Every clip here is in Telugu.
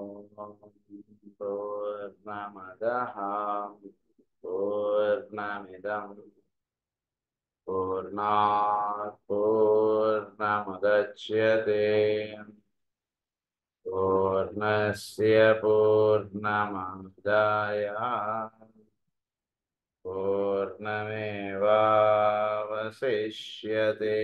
पूर्णमदः पूर्णमिदं पूर्णात् पूर्णमुदच्यते पूर्णस्य पूर्णमादाय पूर्णमेवावशिष्यते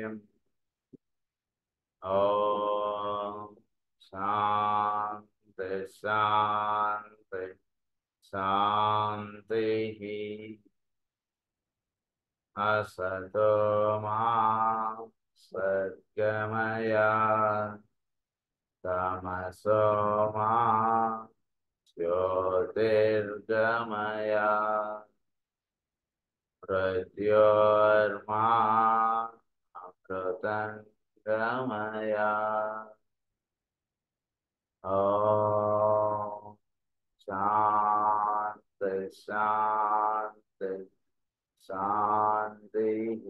ॐ शान्ति शान्ति शान्तिः असतो मा सद्गमया तमसो मा ज्योतिर्गमया प्रत्योर्मा अमृतङ्गमया ॐ शान्ति शान्ति शान्तिः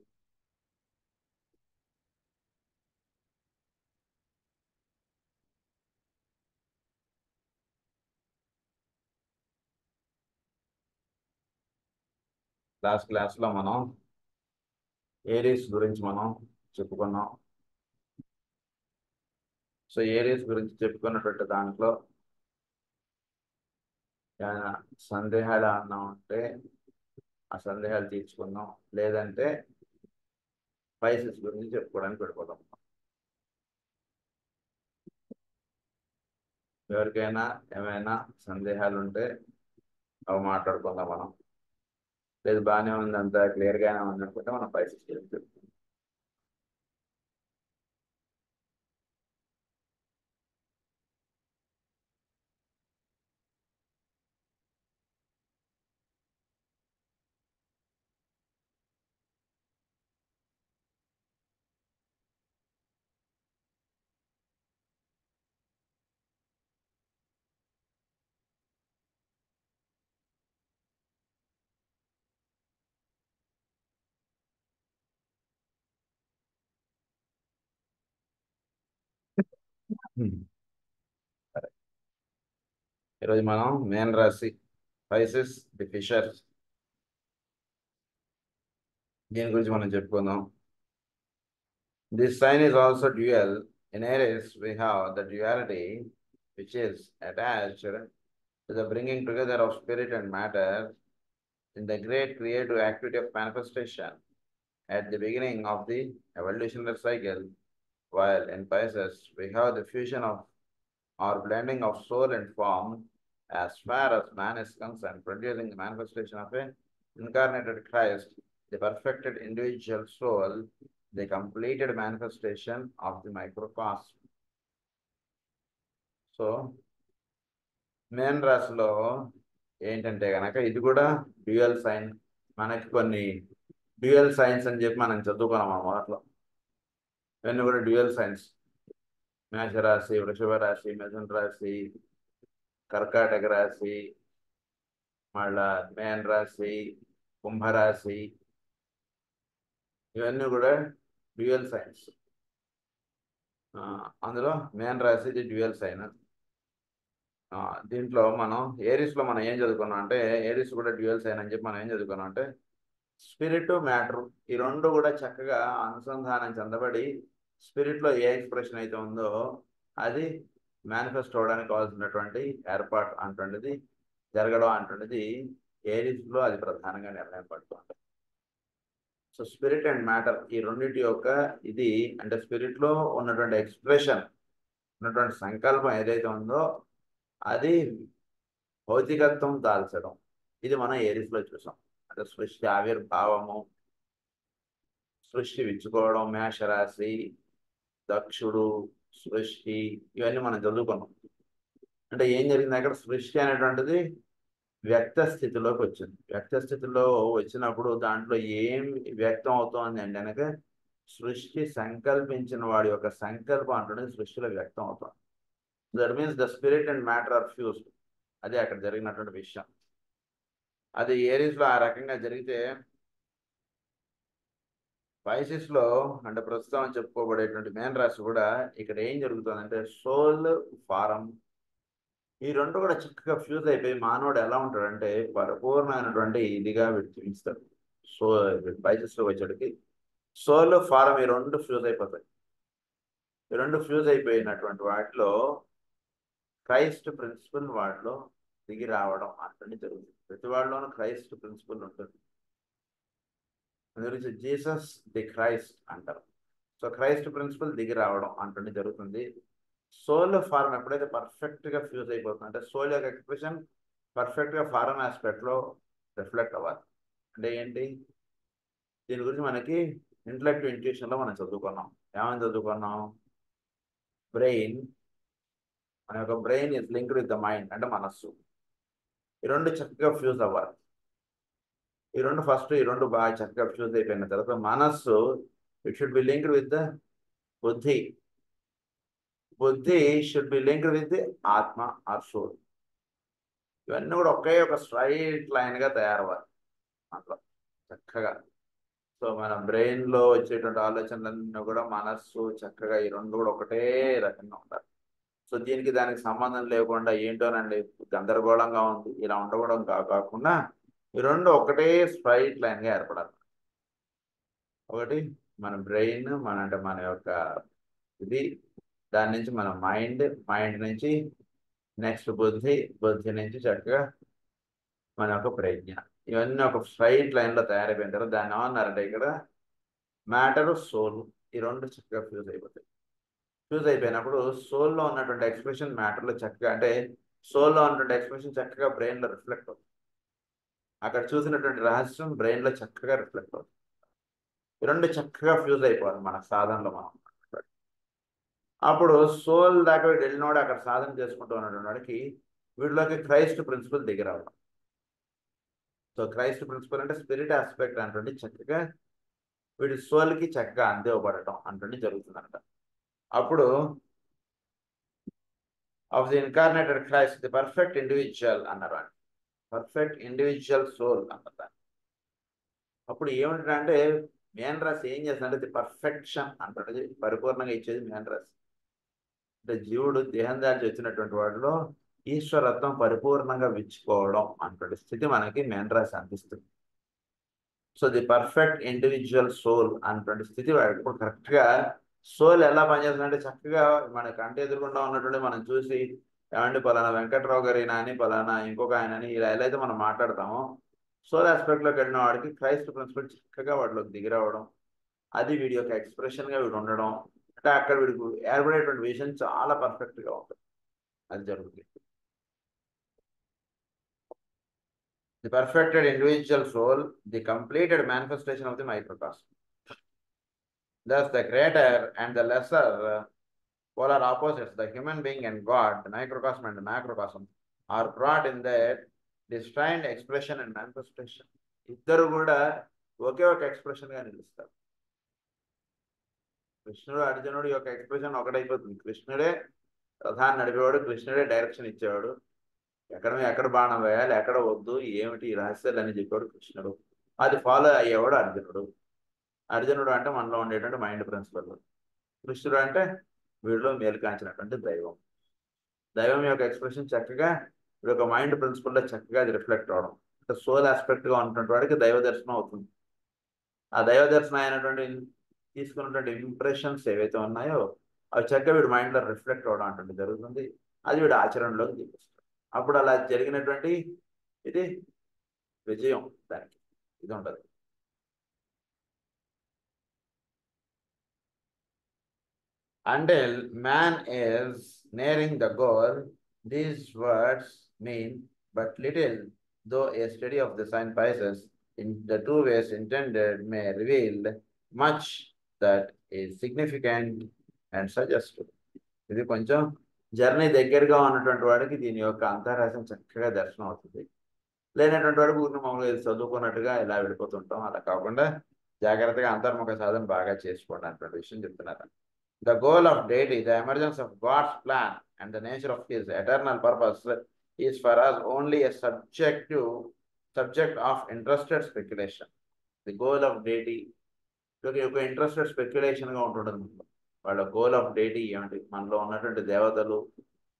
లాస్ట్ క్లాస్లో మనం ఏరీస్ గురించి మనం చెప్పుకున్నాం సో ఏరీస్ గురించి చెప్పుకున్నటువంటి దాంట్లో ఏమైనా సందేహాలు అన్నా ఉంటే ఆ సందేహాలు తీర్చుకుందాం లేదంటే పైసెస్ గురించి చెప్పుకోవడానికి పెట్టుకోదాం ఎవరికైనా ఏమైనా సందేహాలు ఉంటే అవి మాట్లాడుకుందాం మనం లేదు బాగానే ఉంది అంతా క్లియర్గానే ఉంది అనుకుంటే మనం పైసెస్ గురించి చెప్పుకుందాం సరే ఈరోజు మనం మేన్ రాశి స్పైసెస్ ది ఫిషర్స్ దీని గురించి మనం చెప్పుకుందాం this sign is also dual in Aries we have the duality which is attached to the bringing together of spirit and matter in the great creative activity of manifestation at the beginning of the evolutionary cycle, while in Pisces we have the fusion of or blending of soul and form as far as man is concerned, producing the manifestation of a incarnated Christ, the perfected individual soul, the completed manifestation of the microcosm. So మేన్ రాశిలో ఏంటంటే కనుక ఇది కూడా డ్యూయల్ సైన్ మనకి కొన్ని డ్యూయల్ సైన్స్ అని చెప్పి మనం చదువుకున్నాం ఆ మొదట్లో ఇవన్నీ కూడా డ్యూయల్ సైన్స్ మేషరాశి వృషభ రాశి మిథున రాశి కర్కాటక రాశి మళ్ళా మేన్ రాశి కుంభరాశి ఇవన్నీ కూడా డ్యూయల్ సైన్స్ అందులో మేన్ రాశి ఇది డ్యూయల్ సైన్ దీంట్లో మనం ఏరిస్లో మనం ఏం చదువుకున్నాం అంటే ఏరిస్ కూడా డ్యూయల్ సైన్ అని చెప్పి మనం ఏం చదువుకున్నాం అంటే స్పిరిట్ మ్యాటర్ ఈ రెండు కూడా చక్కగా అనుసంధానం చెందబడి స్పిరిట్లో ఏ ఎక్స్ప్రెషన్ అయితే ఉందో అది మేనిఫెస్ట్ అవడానికి కావాల్సినటువంటి ఏర్పాటు అంటుండేది జరగడం అంటుండేది ఏరిస్లో అది ప్రధానంగా నిర్ణయం పడుతుంది సో స్పిరిట్ అండ్ మ్యాటర్ ఈ రెండింటి యొక్క ఇది అంటే స్పిరిట్లో ఉన్నటువంటి ఎక్స్ప్రెషన్ ఉన్నటువంటి సంకల్పం ఏదైతే ఉందో అది భౌతికత్వం దాల్చడం ఇది మనం ఏరిస్లో చూసాం అంటే సృష్టి ఆవిర్భావము సృష్టి విచ్చుకోవడం మేషరాశి దక్షుడు సృష్టి ఇవన్నీ మనం చదువుకున్నాం అంటే ఏం జరిగింది అక్కడ సృష్టి అనేటువంటిది వ్యక్త స్థితిలోకి వచ్చింది వ్యక్త స్థితిలో వచ్చినప్పుడు దాంట్లో ఏం వ్యక్తం అవుతోంది అంటే కనుక సృష్టి సంకల్పించిన వాడి యొక్క సంకల్పం అంటున్నది సృష్టిలో వ్యక్తం అవుతుంది that means the spirit and matter are fused అదే అక్కడ జరిగినటువంటి విషయం అది ఏరీస్లో ఆ రకంగా జరిగితే లో అంటే ప్రస్తుతం చెప్పుకోబడేటువంటి మేన్ రాశి కూడా ఇక్కడ ఏం జరుగుతుంది అంటే సోల్ ఫారం ఈ రెండు కూడా చక్కగా ఫ్యూజ్ అయిపోయి మానవుడు ఎలా ఉంటాడంటే పరిపూర్ణమైనటువంటి ఇదిగా వీడు చూపిస్తాడు సో బైజెస్లో వచ్చేటికి సోల్ ఫారం ఈ రెండు ఫ్యూజ్ అయిపోతాయి ఈ రెండు ఫ్యూజ్ అయిపోయినటువంటి వాటిలో క్రైస్ట్ ప్రిన్సిపల్ వాటిలో దిగి రావడం అటువంటి జరుగుతుంది ప్రతి వాళ్ళలోనూ క్రైస్ట్ ప్రిన్సిపల్ ఉంటుంది గురించి జీసస్ ది క్రైస్ట్ అంటారు సో క్రైస్ట్ ప్రిన్సిపల్ దిగి రావడం అంటుంది జరుగుతుంది సోల్ ఫారం ఎప్పుడైతే పర్ఫెక్ట్గా ఫ్యూజ్ అయిపోతుంది అంటే సోల్ యొక్క ఎక్స్ప్రెషన్ పర్ఫెక్ట్గా ఫారం ఆస్పెక్ట్లో రిఫ్లెక్ట్ అవ్వాలి అంటే ఏంటి దీని గురించి మనకి ఇంటలెక్టివ్ ఇంట్యూషన్లో మనం చదువుకున్నాం ఏమని చదువుకున్నాం బ్రెయిన్ మన యొక్క brain is linked with the mind అంటే మనస్సు ఈ రెండు చక్కగా ఫ్యూజ్ అవ్వాలి ఈ రెండు ఫస్ట్ ఈ రెండు బాగా చక్కగా ఫ్యూజ్ అయిపోయిన తర్వాత మనస్సు it should be linked with the buddhi buddhi should be linked with atma or soul ఇవన్నీ కూడా ఒకే ఒక స్ట్రైట్ లైన్గా తయారవ్వాలి అట్లా చక్కగా సో మన బ్రెయిన్లో వచ్చేటువంటి ఆలోచనలన్నీ కూడా మనస్సు చక్కగా ఈ రెండు కూడా ఒకటే రకంగా ఉండాలి సో దీనికి దానికి సంబంధం లేకుండా ఏంటోనండి గందరగోళంగా ఉంది ఇలా ఉండకూడదు కాకుండా ఈ రెండు ఒకటే స్ట్రైట్ లైన్గా ఏర్పడాలి ఒకటి మన బ్రెయిన్ మన అంటే మన యొక్క ఇది దాని నుంచి మన మైండ్ మైండ్ నుంచి నెక్స్ట్ బుద్ధి బుద్ధి నుంచి చక్కగా మన యొక్క ప్రజ్ఞ ఇవన్నీ ఒక స్ట్రైట్ లైన్లో తయారైపోయిన తర్వాత దాన్ని ఏమన్నారంటే ఇక్కడ మ్యాటర్ సోల్ ఈ రెండు చక్కగా ఫ్యూజ్ అయిపోతాయి ఫ్యూజ్ అయిపోయినప్పుడు సోల్లో ఉన్నటువంటి ఎక్స్ప్రెషన్ మ్యాటర్లో చక్కగా అంటే సోల్లో ఉన్నటువంటి ఎక్స్ప్రెషన్ చక్కగా బ్రెయిన్లో రిఫ్లెక్ట్ అవుతుంది అక్కడ చూసినటువంటి రహస్యం బ్రెయిన్లో చక్కగా రిఫ్లెక్ట్ అవుతుంది ఈ రెండు చక్కగా ఫ్యూజ్ అయిపోవాలి మన సాధనలో మనం అప్పుడు సోల్ దాకా వీడు వెళ్ళినవాడు అక్కడ సాధన చేసుకుంటూ ఉన్నటువంటి వాడికి వీటిలోకి క్రైస్ట్ ప్రిన్సిపల్ దిగి రావడం సో క్రైస్ట్ ప్రిన్సిపల్ అంటే స్పిరిట్ ఆస్పెక్ట్ అంటే చక్కగా వీడి సోల్కి చక్కగా అందివ్వబడటం అంటే జరుగుతుందంట అప్పుడు of the incarnated Christ the perfect individual అన్నారు పర్ఫెక్ట్ ఇండివిజువల్ సోల్ అన్నారు అప్పుడు ఏమిటంటే మేన్ రాస్ ఏం చేస్తుందంటే ది పర్ఫెక్షన్ అంటాడు పరిపూర్ణంగా ఇచ్చేది మేన్ రాస్ అంటే జీవుడు దేహం దాల్చి వచ్చినటువంటి వాటిలో ఈశ్వరత్వం పరిపూర్ణంగా విచ్చుకోవడం అంటాడు స్థితి మనకి మేన్ రాసి అందిస్తుంది so the perfect individual soul అన్నటువంటి స్థితి వాడికి ఇప్పుడు కరెక్ట్గా సోల్ ఎలా పనిచేస్తుందంటే చక్కగా మన కంటి ఎదురుకుండా ఉన్నటువంటి మనం చూసి ఏమంటే పలానా వెంకట్రావు గారి అని పలానా ఇంకొక ఆయనని ఇలా ఎలా అయితే మనం మాట్లాడతామో సోల్ ఆస్పెక్ట్లోకి వెళ్ళిన వాడికి క్రైస్ట్ ప్రిన్సిపల్ చక్కగా వాటిలోకి దిగిరావడం అది వీడి యొక్క ఎక్స్ప్రెషన్గా వీడు ఉండడం అంటే అక్కడ వీడికి ఏర్పడేటువంటి విజన్ చాలా పర్ఫెక్ట్గా ఉంటుంది అది జరుగుతుంది the perfected individual soul the completed manifestation of the microcosm Thus, the greater and the lesser uh, polar opposites, the human being and God, the microcosm and the macrocosm, are brought in their distinct expression and manifestation. ఇద్దరు కూడా ఒకే ఒక ఎక్స్ప్రెషన్ గా నిలుస్తారు కృష్ణుడు అర్జునుడు యొక్క ఎక్స్ప్రెషన్ ఒకటైపోతుంది కృష్ణుడే రథాన్ని నడిపేవాడు కృష్ణుడే డైరెక్షన్ ఇచ్చేవాడు ఎక్కడ ఎక్కడ బాణం వేయాలి ఎక్కడ వద్దు ఏమిటి ఈ రహస్యాలు అని చెప్పాడు కృష్ణుడు అది ఫాలో అయ్యేవాడు అర్జునుడు అర్జునుడు అంటే మనలో ఉండేటువంటి మైండ్ ప్రిన్సిపల్ కృష్ణుడు అంటే వీడిలో మేలుకాంచినటువంటి దైవం దైవం యొక్క ఎక్స్ప్రెషన్ చక్కగా వీడి యొక్క మైండ్ ప్రిన్సిపల్లో చక్కగా అది రిఫ్లెక్ట్ అవడం అంటే సోల్ ఆస్పెక్ట్గా ఉన్నటువంటి వాడికి దైవ దర్శనం అవుతుంది ఆ దైవ దర్శనం అయినటువంటి తీసుకున్నటువంటి ఇంప్రెషన్స్ ఏవైతే ఉన్నాయో అవి చక్కగా వీడి మైండ్లో రిఫ్లెక్ట్ అవడం అంటే జరుగుతుంది అది వీడు ఆచరణలోకి చూపిస్తాడు అప్పుడు అలా జరిగినటువంటి ఇది విజయం దానికి ఇది ఉండదు Until man is nearing the goal, these words mean but little, though a study of the sign passes in the two ways intended may reveal much that is significant and suggestive. ఇది కొంచెం జర్నీ దగ్గరగా ఉన్నటువంటి వాడికి దీని యొక్క అంతరాసం చక్కగా దర్శనం అవుతుంది లేనటువంటి వాడికి ఊరిని మామూలుగా ఇది చదువుకున్నట్టుగా ఇలా వెళ్ళిపోతుంటాం అలా కాకుండా జాగ్రత్తగా అంతర్ముఖ సాధన బాగా చేసుకోండి అన్నటువంటి విషయం చెప్తున్నారు The goal of deity, the emergence of God's plan and the nature of his eternal purpose is for us only a subjective subject of interested speculation. The goal of deity, ఒక ఇంట్రెస్టెడ్ స్పెక్యులేషన్గా ఉంటుంటుంది వాళ్ళ గోల్ ఆఫ్ డేటీ ఏమిటి మనలో ఉన్నటువంటి దేవతలు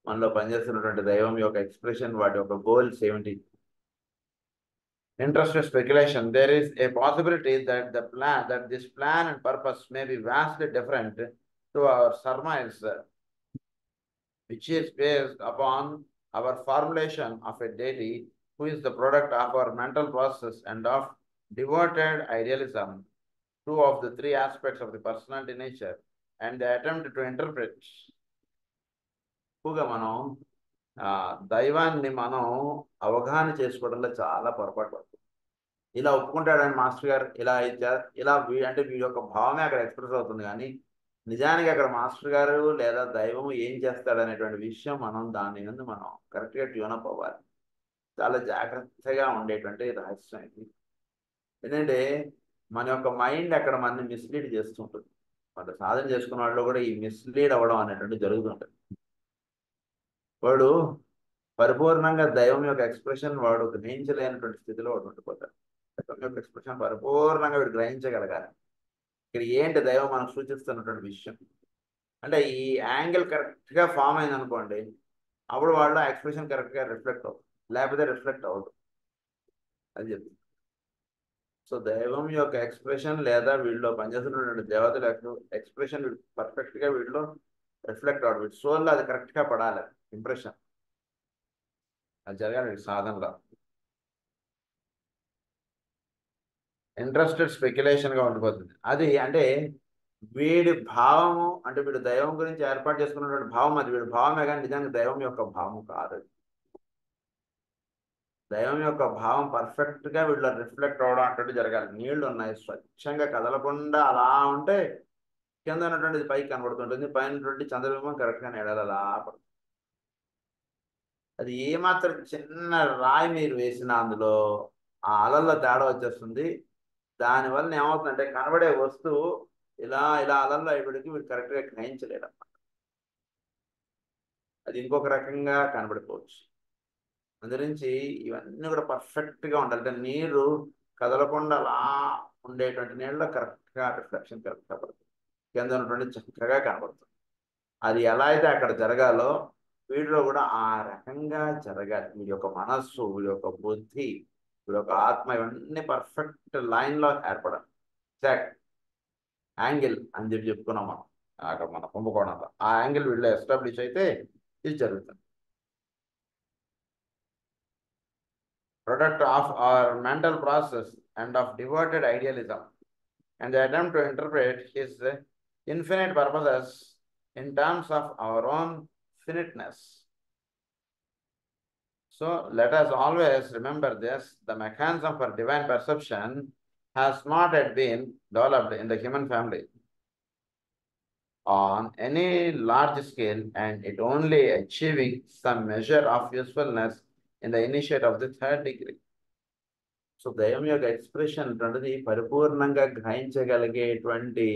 మనలో పనిచేస్తున్నటువంటి దైవం యొక్క ఎక్స్ప్రెషన్ వాటి యొక్క గోల్స్ ఏమిటి interested speculation, there is a possibility that the plan, that this plan and purpose may be vastly different to our surmise, which is based upon our formulation of a deity who is the product of our mental process and of devoted idealism, two of the three aspects of the personality nature, and the attempt to interpret ఎక్కువగా మనం ఆ దైవాన్ని మనం అవగాహన చేసుకోవడంలో చాలా పొరపాటు పడుతుంది ఇలా ఒప్పుకుంటాడని మాస్టర్ గారు ఇలా ఇచ్చారు ఇలా వీ అంటే వీడి యొక్క భావమే అక్కడ ఎక్స్ప్రెస్ అవుతుంది కానీ నిజానికి అక్కడ మాస్టర్ గారు లేదా దైవం ఏం చేస్తాడు అనేటువంటి విషయం మనం దాని నుండి మనం కరెక్ట్గా ట్యూనప్ అవ్వాలి చాలా జాగ్రత్తగా ఉండేటువంటి రహస్యం ఇది ఎందుకంటే మన యొక్క మైండ్ అక్కడ మనని మిస్లీడ్ చేస్తుంటుంది మన సాధన చేసుకున్న వాళ్ళు కూడా ఈ మిస్లీడ్ అవ్వడం అనేటువంటి జరుగుతుంటుంది వాడు పరిపూర్ణంగా దైవం యొక్క ఎక్స్ప్రెషన్ వాడు గ్రహించలేనటువంటి స్థితిలో వాడు ఉండిపోతాడు దైవం యొక్క ఎక్స్ప్రెషన్ పరిపూర్ణంగా వీడు గ్రహించగలగాలి ఇక్కడ ఏంటి దైవం మనకు సూచిస్తున్నటువంటి విషయం అంటే ఈ యాంగిల్ కరెక్ట్గా ఫామ్ అయింది అనుకోండి అప్పుడు వాళ్ళు ఆ ఎక్స్ప్రెషన్ కరెక్ట్గా రిఫ్లెక్ట్ అవుతుంది లేకపోతే రిఫ్లెక్ట్ అవ్వదు అది చెప్తుంది సో దైవం యొక్క ఎక్స్ప్రెషన్ లేదా వీళ్ళలో పనిచేస్తున్నటువంటి దేవతల యొక్క ఎక్స్ప్రెషన్ పర్ఫెక్ట్గా వీళ్ళలో రిఫ్లెక్ట్ అవ్వడం వీటి సోల్లో అది కరెక్ట్గా పడాలి ఇంప్రెషన్ అది జరగాలి వీడి సాధనలో ఇంట్రెస్టెడ్ స్పెక్యులేషన్గా ఉండిపోతుంది అది అంటే వీడి భావము అంటే వీడు దైవం గురించి ఏర్పాటు చేసుకున్నటువంటి భావం అది వీడి భావమే కానీ నిజానికి దైవం యొక్క భావం కాదు దైవం యొక్క భావం పర్ఫెక్ట్గా వీళ్ళు రిఫ్లెక్ట్ అవడం అంటే జరగాలి నీళ్లు ఉన్నాయి స్వచ్ఛంగా కదలకుండా అలా ఉంటే కింద ఉన్నటువంటిది పైకి కనబడుతుంటుంది పైన ఉన్నటువంటి చంద్రబింబం కరెక్ట్గా నీడలు అలా పడుతుంది అది ఏమాత్రం చిన్న రాయి మీరు వేసిన అందులో ఆ అలల్లో తేడా వచ్చేస్తుంది దానివల్ల ఏమవుతుందంటే కనబడే వస్తువు ఇలా ఇలా అలల్లో అయిపోయికి వీడు కరెక్ట్గా గ్రహించలేడు అన్నమాట అది ఇంకొక రకంగా కనబడిపోవచ్చు అందురించి ఇవన్నీ కూడా పర్ఫెక్ట్గా ఉండాలి అంటే నీరు కదలకుండా అలా ఉండేటువంటి నీళ్ళలో కరెక్ట్గా రిఫ్లెక్షన్ కరెక్ట్గా పడుతుంది కింద ఉన్నటువంటి చక్కగా కనబడుతుంది అది ఎలా అయితే అక్కడ జరగాలో వీడిలో కూడా ఆ రకంగా జరగాలి వీడి యొక్క మనస్సు వీడి యొక్క బుద్ధి వీడి యొక్క ఆత్మ ఇవన్నీ పర్ఫెక్ట్ లైన్లో ఏర్పడాలి ఎగ్జాక్ట్ యాంగిల్ అని చెప్పి చెప్పుకున్నాం మనం అక్కడ మన కుంభకోణంలో ఆ యాంగిల్ వీళ్ళు ఎస్టాబ్లిష్ అయితే ఇది జరుగుతుంది product of our mental process and of devoted idealism, and the attempt to interpret his infinite purposes in terms of our own finiteness. So let us always remember this the mechanism for divine perception has not yet been developed in the human family on any large scale, and it only achieving some measure of usefulness in the initiate of the third degree. So దైవం యొక్క ఎక్స్ప్రెషన్ అటువంటిది పరిపూర్ణంగా గ్రహించగలిగేటువంటి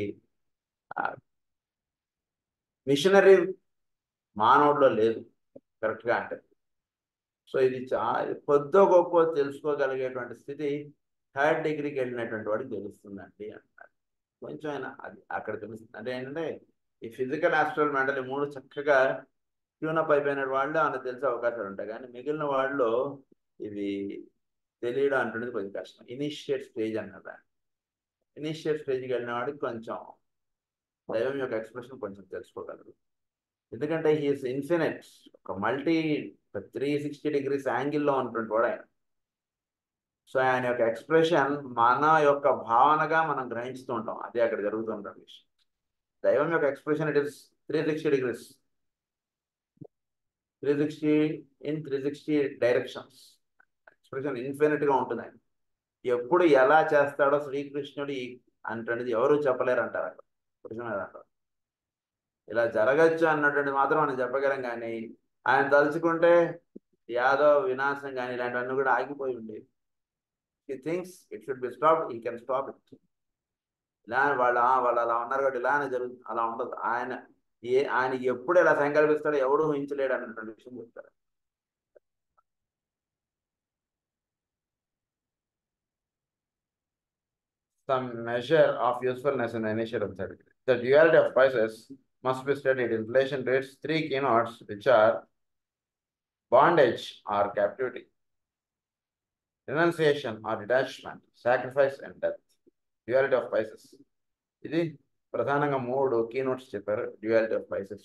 మిషనరీ మానవుడిలో లేదు కరెక్ట్గా అంటే సో ఇది చా కొద్దో గొప్ప తెలుసుకోగలిగేటువంటి స్థితి థర్డ్ డిగ్రీకి వెళ్ళినటువంటి వాడికి తెలుస్తుందండి అంటారు కొంచెం అయినా అది అక్కడ తెలుస్తుంది అంటే ఏంటంటే ఈ ఫిజికల్ ఆస్ట్రల్ మెంటల్ మూడు చక్కగా ట్యూనప్ అయిపోయిన వాళ్ళు ఆయనకు తెలిసే అవకాశాలు ఉంటాయి కానీ మిగిలిన వాళ్ళు ఇవి తెలియడం అంటున్నది కొంచెం కష్టం ఇనిషియేట్ స్టేజ్ అన్నదా ఇనిషియేట్ స్టేజ్కి వెళ్ళిన వాడికి కొంచెం దైవం యొక్క ఎక్స్ప్రెషన్ కొంచెం తెలుసుకోగలరు ఎందుకంటే హీఈస్ ఇన్ఫినిట్ ఒక మల్టీ త్రీ సిక్స్టీ డిగ్రీస్ యాంగిల్లో ఉన్నటువంటి వాడు ఆయన సో ఆయన యొక్క ఎక్స్ప్రెషన్ మన యొక్క భావనగా మనం గ్రహించుతూ ఉంటాం అదే అక్కడ జరుగుతున్న విషయం దైవం యొక్క expression it is three sixty degrees three sixty in three sixty directions expression ఇన్ఫినిట్గా ఉంటుంది ఆయన ఎప్పుడు ఎలా చేస్తాడో శ్రీకృష్ణుడు అంటున్నది ఎవరు చెప్పలేరు అంటారు అక్కడ కృష్ణ అంటారు ఇలా జరగచ్చు అన్నటువంటి మాత్రం మనం చెప్పగలం కానీ ఆయన తలుచుకుంటే యాదవ్ వినాశం కానీ ఇలాంటివన్నీ కూడా ఆగిపోయి ఉండేవి ఈ things it should be stop he can stop it ఇలా వాళ్ళు వాళ్ళు అలా ఉన్నారు కాబట్టి ఇలానే జరుగుతుంది అలా ఉండదు ఆయన ఏ ఆయన ఎప్పుడు ఇలా సంకల్పిస్తాడో ఎవడు ఊహించలేడు అన్నటువంటి విషయం చెప్తారు some measure of usefulness in the initiative third. The duality of prices must be studied in relation to its three keynotes, which are bondage or captivity renunciation or detachment sacrifice and death duality of Pisces ఇది ప్రధానంగా మూడు కీ నోట్స్ చెప్పారు డ్యూయాలిటీ ఆఫ్ పైసెస్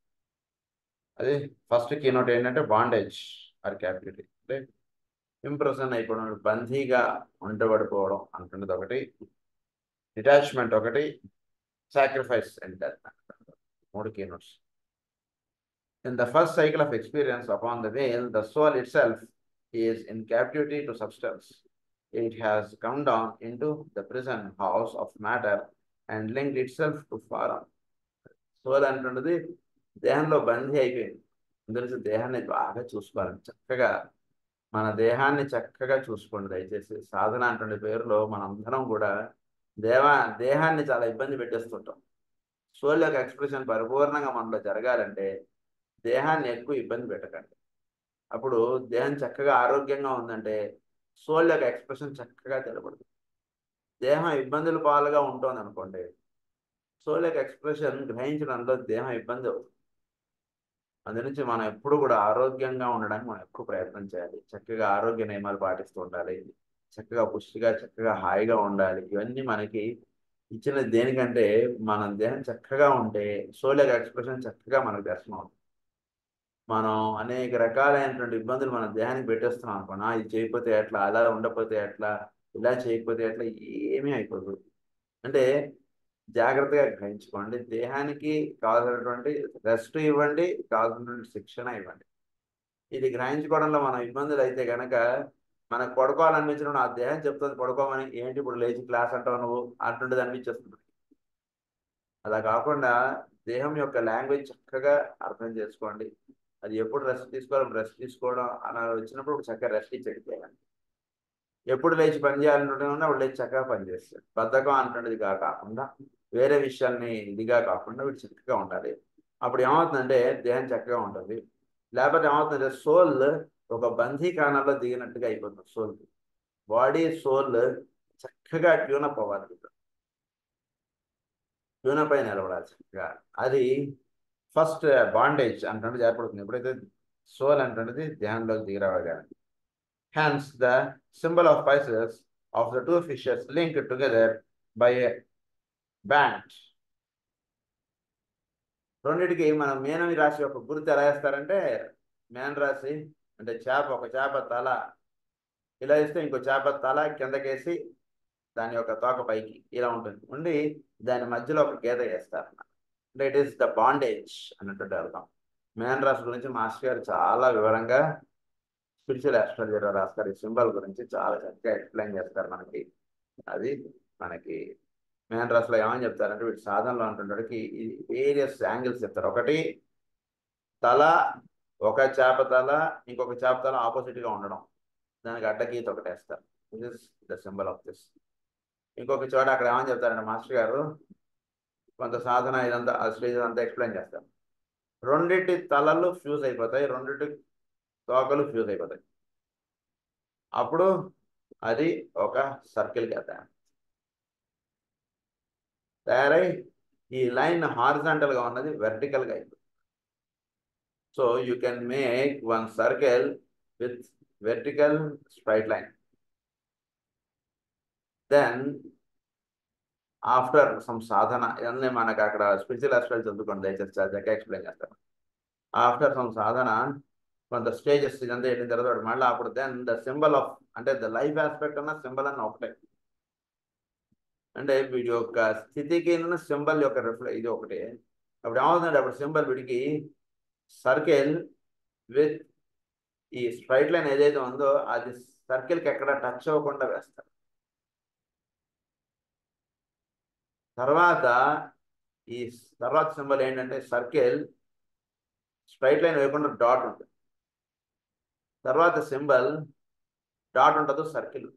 అది ఫస్ట్ కీ నోట్ ఏంటంటే బాండేజ్ ఆర్ క్యాప్టివిటీ అంటే ఇంప్రెషన్ అయిపోవడం బందీగా ఉండబడిపోవడం అంటున్నది ఒకటి డిటాచ్మెంట్ ఒకటి సాక్రిఫైస్ అండ్ డెత్ మూడు key notes in the first cycle of experience upon the wheel the soul itself is in captivity to substance. It has come down into the prison house of matter and linked itself to form. Soul అంటున్నది దేహంలో బందీ అయిపోయింది అందులో దేహాన్ని బాగా చూసుకోవాలి చక్కగా మన దేహాన్ని చక్కగా చూసుకోండి దయచేసి సాధన అంటున్న పేరులో మనందరం కూడా దేవా దేహాన్ని చాలా ఇబ్బంది పెట్టేస్తుంటాం సోల్ యొక్క ఎక్స్ప్రెషన్ పరిపూర్ణంగా మనలో జరగాలంటే దేహాన్ని ఎక్కువ ఇబ్బంది పెట్టకండి అప్పుడు దేహం చక్కగా ఆరోగ్యంగా ఉందంటే సోల్ యొక్క ఎక్స్ప్రెషన్ చక్కగా తెలపడుతుంది దేహం ఇబ్బందుల పాలుగా ఉంటుంది అనుకోండి సోల్ యొక్క ఎక్స్ప్రెషన్ గ్రహించడంలో దేహం ఇబ్బంది అవుతుంది అందు నుంచి మనం ఎప్పుడు కూడా ఆరోగ్యంగా ఉండడానికి మనం ఎక్కువ ప్రయత్నం చేయాలి చక్కగా ఆరోగ్య నియమాలు పాటిస్తూ ఉండాలి చక్కగా పుష్టిగా చక్కగా హాయిగా ఉండాలి ఇవన్నీ మనకి ఇచ్చిన దేనికంటే మన దేహం చక్కగా ఉంటే సోల్ యొక్క ఎక్స్ప్రెషన్ చక్కగా మనకు దర్శనం అవుతుంది మనం అనేక రకాలైనటువంటి ఇబ్బందులు మన దేహానికి పెట్టేస్తున్నాం అనుకున్నా ఇది చేయకపోతే ఎట్లా అలా ఉండకపోతే ఎట్లా ఇలా చేయకపోతే ఎట్లా ఏమీ అయిపోదు అంటే జాగ్రత్తగా గ్రహించుకోండి దేహానికి కావాల్సినటువంటి రెస్ట్ ఇవ్వండి కావాల్సినటువంటి శిక్షణ ఇవ్వండి ఇది గ్రహించుకోవడంలో మనం ఇబ్బందులు అయితే కనుక మనకు పడుకోవాలనిపించడం ఆ దేహం చెప్తుంది పడుకోమని ఏంటి ఇప్పుడు లేచి క్లాస్ అంటావు నువ్వు అంటుండేది అనిపించేస్తుంది అలా కాకుండా దేహం యొక్క లాంగ్వేజ్ చక్కగా అర్థం చేసుకోండి అది ఎప్పుడు రెస్ట్ తీసుకోవాలి రెస్ట్ తీసుకోవడం అలా వచ్చినప్పుడు చక్కగా రెస్ట్ ఇచ్చి వెళ్ళిపోయాలి ఎప్పుడు లేచి పని చేయాలంటే అప్పుడు లేచి చక్కగా పనిచేస్తాడు బద్ధకం అంటున్నది కాకుండా వేరే విషయాల్ని ఇదిగా కాకుండా వీడు చక్కగా ఉండాలి అప్పుడు ఏమవుతుందంటే దేహం చక్కగా ఉంటుంది లేకపోతే ఏమవుతుందంటే సోల్ ఒక బంధీకాణంలో దిగినట్టుగా అయిపోతుంది సోల్ బాడీ సోల్ చక్కగా ట్యూనప్ అవ్వాలి ట్యూనప్ అయి నిలబడాలి చక్కగా అది ఫస్ట్ బాండేజ్ అంటున్నది ఏర్పడుతుంది ఎప్పుడైతే సోల్ అంటున్నది ధ్యానంలోకి దిగిరావగానే hence the symbol of Pisces of the two fishes link together by band రెండింటికి మనం మేనమి రాశి యొక్క గుర్తు ఎలా వేస్తారంటే మేన రాశి అంటే చేప ఒక చేప తల ఇలా ఇస్తే ఇంకో చేప తల కిందకేసి దాని యొక్క తోక పైకి ఇలా ఉంటుంది ఉండి దాని మధ్యలో ఒక గీత వేస్తారు అంటే ఇట్ ఈస్ ద బాండేజ్ అన్నట్టు అర్థం మేన్ రాశి గురించి మాస్టర్ గారు చాలా వివరంగా స్పిరిచువల్ ఆస్ట్రాలజీలో రాస్తారు ఈ సింబల్ గురించి చాలా చక్కగా ఎక్స్ప్లెయిన్ చేస్తారు మనకి అది మనకి మేన్ రాశిలో ఏమని చెప్తారంటే వీటి సాధనలో అంటుండడానికి వేరియస్ యాంగిల్స్ చెప్తారు ఒకటి తల ఒక చేప తల ఇంకొక చేప తల ఆపోజిట్గా ఉండడం దానికి అడ్డగీత ఒకటి వేస్తారు this is the symbol of this ఇంకొక చోట అక్కడ ఏమని చెప్తారంటే మాస్టర్ గారు కొంత సాధన ఇదంతా ఆ స్టేజ్ అంతా ఎక్స్ప్లెయిన్ చేస్తారు రెండింటి తలలు ఫ్యూజ్ అయిపోతాయి రెండింటి తోకలు ఫ్యూజ్ అయిపోతాయి అప్పుడు అది ఒక సర్కిల్ గా తయారై ఈ లైన్ హారిజాంటల్ గా ఉన్నది వెర్టికల్ గా అయిపోతుంది so you can make one circle with vertical straight line then after some సాధన ఇవన్నీ మనకు అక్కడ స్పిరిచువల్ ఆస్ట్రాలజీ చదువుకోండి దయచేసి చక్కగా ఎక్స్ప్లెయిన్ చేస్తాను ఆఫ్టర్ సమ్ సాధన కొంత స్టేజెస్ ఇదంతా వెళ్ళిన తర్వాత మళ్ళీ అప్పుడు దెన్ ద సింబల్ ఆఫ్ అంటే ద లైఫ్ ఆస్పెక్ట్ అన్న సింబల్ అన్న ఒకటే అంటే వీడి యొక్క స్థితికి సింబల్ యొక్క రిఫ్లె ఇది ఒకటే అప్పుడు ఏమవుతుందంటే అప్పుడు సింబల్ వీడికి సర్కిల్ విత్ ఈ స్ట్రైట్ లైన్ ఏదైతే ఉందో అది సర్కిల్కి ఎక్కడ టచ్ అవ్వకుండా వేస్తారు తర్వాత ఈ తర్వాత సింబల్ ఏంటంటే సర్కిల్ స్ట్రైట్ లైన్ వేయకుండా డాట్ ఉంటుంది తర్వాత సింబల్ డాట్ ఉండదు సర్కిల్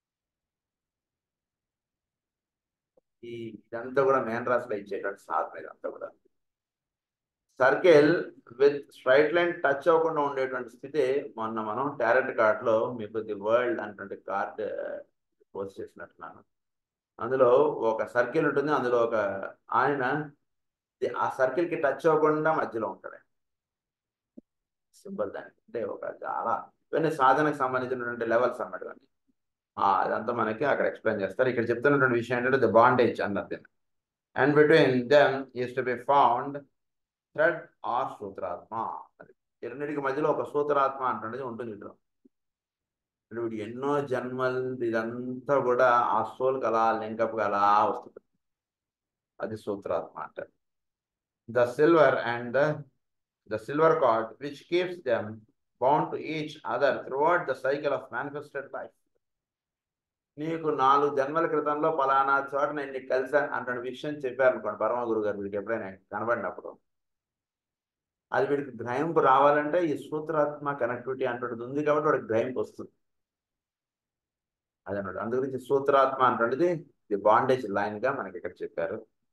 ఈ ఇదంతా కూడా మెయిన్ రాశిలో ఇచ్చేటువంటి సాధన ఇదంతా కూడా circle with straight line touch అవ్వకుండా ఉండేటువంటి స్థితి మొన్న మనం టారెంట్ కార్డ్లో మీకు ది వరల్డ్ అనేటువంటి కార్డ్ పోస్ట్ చేసినట్టున్నాను అందులో ఒక సర్కిల్ ఉంటుంది అందులో ఒక ఆయన ఆ సర్కిల్కి టచ్ అవ్వకుండా మధ్యలో ఉంటాడు సింపుల్ దానికి అంటే ఒక చాలా ఇవన్నీ సాధనకు సంబంధించినటువంటి లెవెల్స్ అన్నమాట ఇవన్నీ ఆ, అదంతా మనకి అక్కడ ఎక్స్ప్లెయిన్ చేస్తారు ఇక్కడ చెప్తున్నటువంటి విషయం ఏంటంటే ద బాండేజ్ అన్నది and between them is to be found thread or సూత్రాత్మ అది ఈ రెండింటికి మధ్యలో ఒక సూత్రాత్మ అంటున్నది ఉంటుంది ఇందులో అంటే వీడు ఎన్నో జన్మలు ఇదంతా కూడా ఆ సోల్కి అలా లింకప్ అలా వస్తుంది అది సూత్రాత్మ అంటారు the silver and the the silver cord which keeps them bound to each other throughout the cycle of manifested life నీకు నాలుగు జన్మల క్రితంలో పలానా చోట నేను నీకు కలిసాను అంటే విషయం చెప్పారు అనుకోండి పరమ గురువు గారు వీడికి ఎప్పుడైనా కనబడినప్పుడు అది వీడికి గ్రహింపు రావాలంటే ఈ సూత్రాత్మ కనెక్టివిటీ అంటున్నది ఉంది కాబట్టి వాడికి గ్రహింపు వస్తుంది అదన్నమాట అందు గురించి సూత్రాత్మ అంటున్నది ది బాండేజ్ లైన్ గా మనకి ఇక్కడ చెప్పారు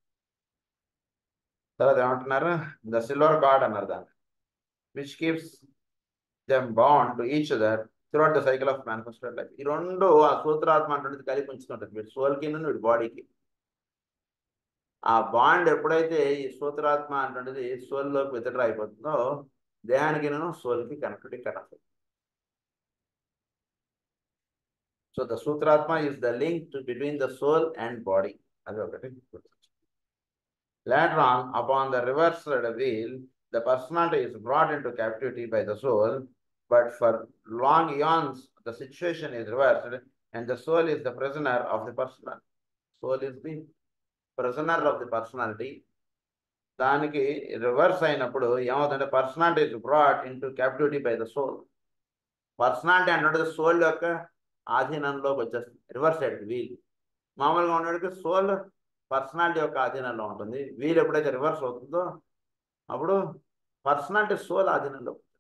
తర్వాత ఏమంటున్నారు ద సిల్వర్ కార్డ్ అన్నారు దాన్ని which keeps them bond to each other throughout the cycle of manifested life ఈ రెండు ఆ సూత్రాత్మ అంటున్నది కలిపి ఉంచుతుంటుంది వీడి సోల్కి వీడి బాడీకి ఆ బాండ్ ఎప్పుడైతే ఈ సూత్రాత్మ అంటున్నది సోల్లోకి వితడ్రా అయిపోతుందో దేహానికి సోల్కి కనెక్టివిటీ కట్ అవుతుంది so the sutratma is the link to between the soul and body అది ఒకటి Later on, upon the reversed wheel, the personality is brought into captivity by the soul, but for long eons, the situation is reversed, and the soul is the prisoner of the personal. Soul is the prisoner of the personality. దానికి రివర్స్ అయినప్పుడు ఏమవుతుందంటే personality is brought into captivity by the soul personality అంటే సోల్ యొక్క ఆధీనంలోకి వచ్చేస్తుంది రివర్స్ సైడ్ వీల్ మామూలుగా ఉండేటికి సోల్ పర్సనాలిటీ యొక్క ఆధీనంలో ఉంటుంది వీల్ ఎప్పుడైతే రివర్స్ అవుతుందో అప్పుడు పర్సనాలిటీ సోల్ ఆధీనంలోకి వచ్చేస్తుంది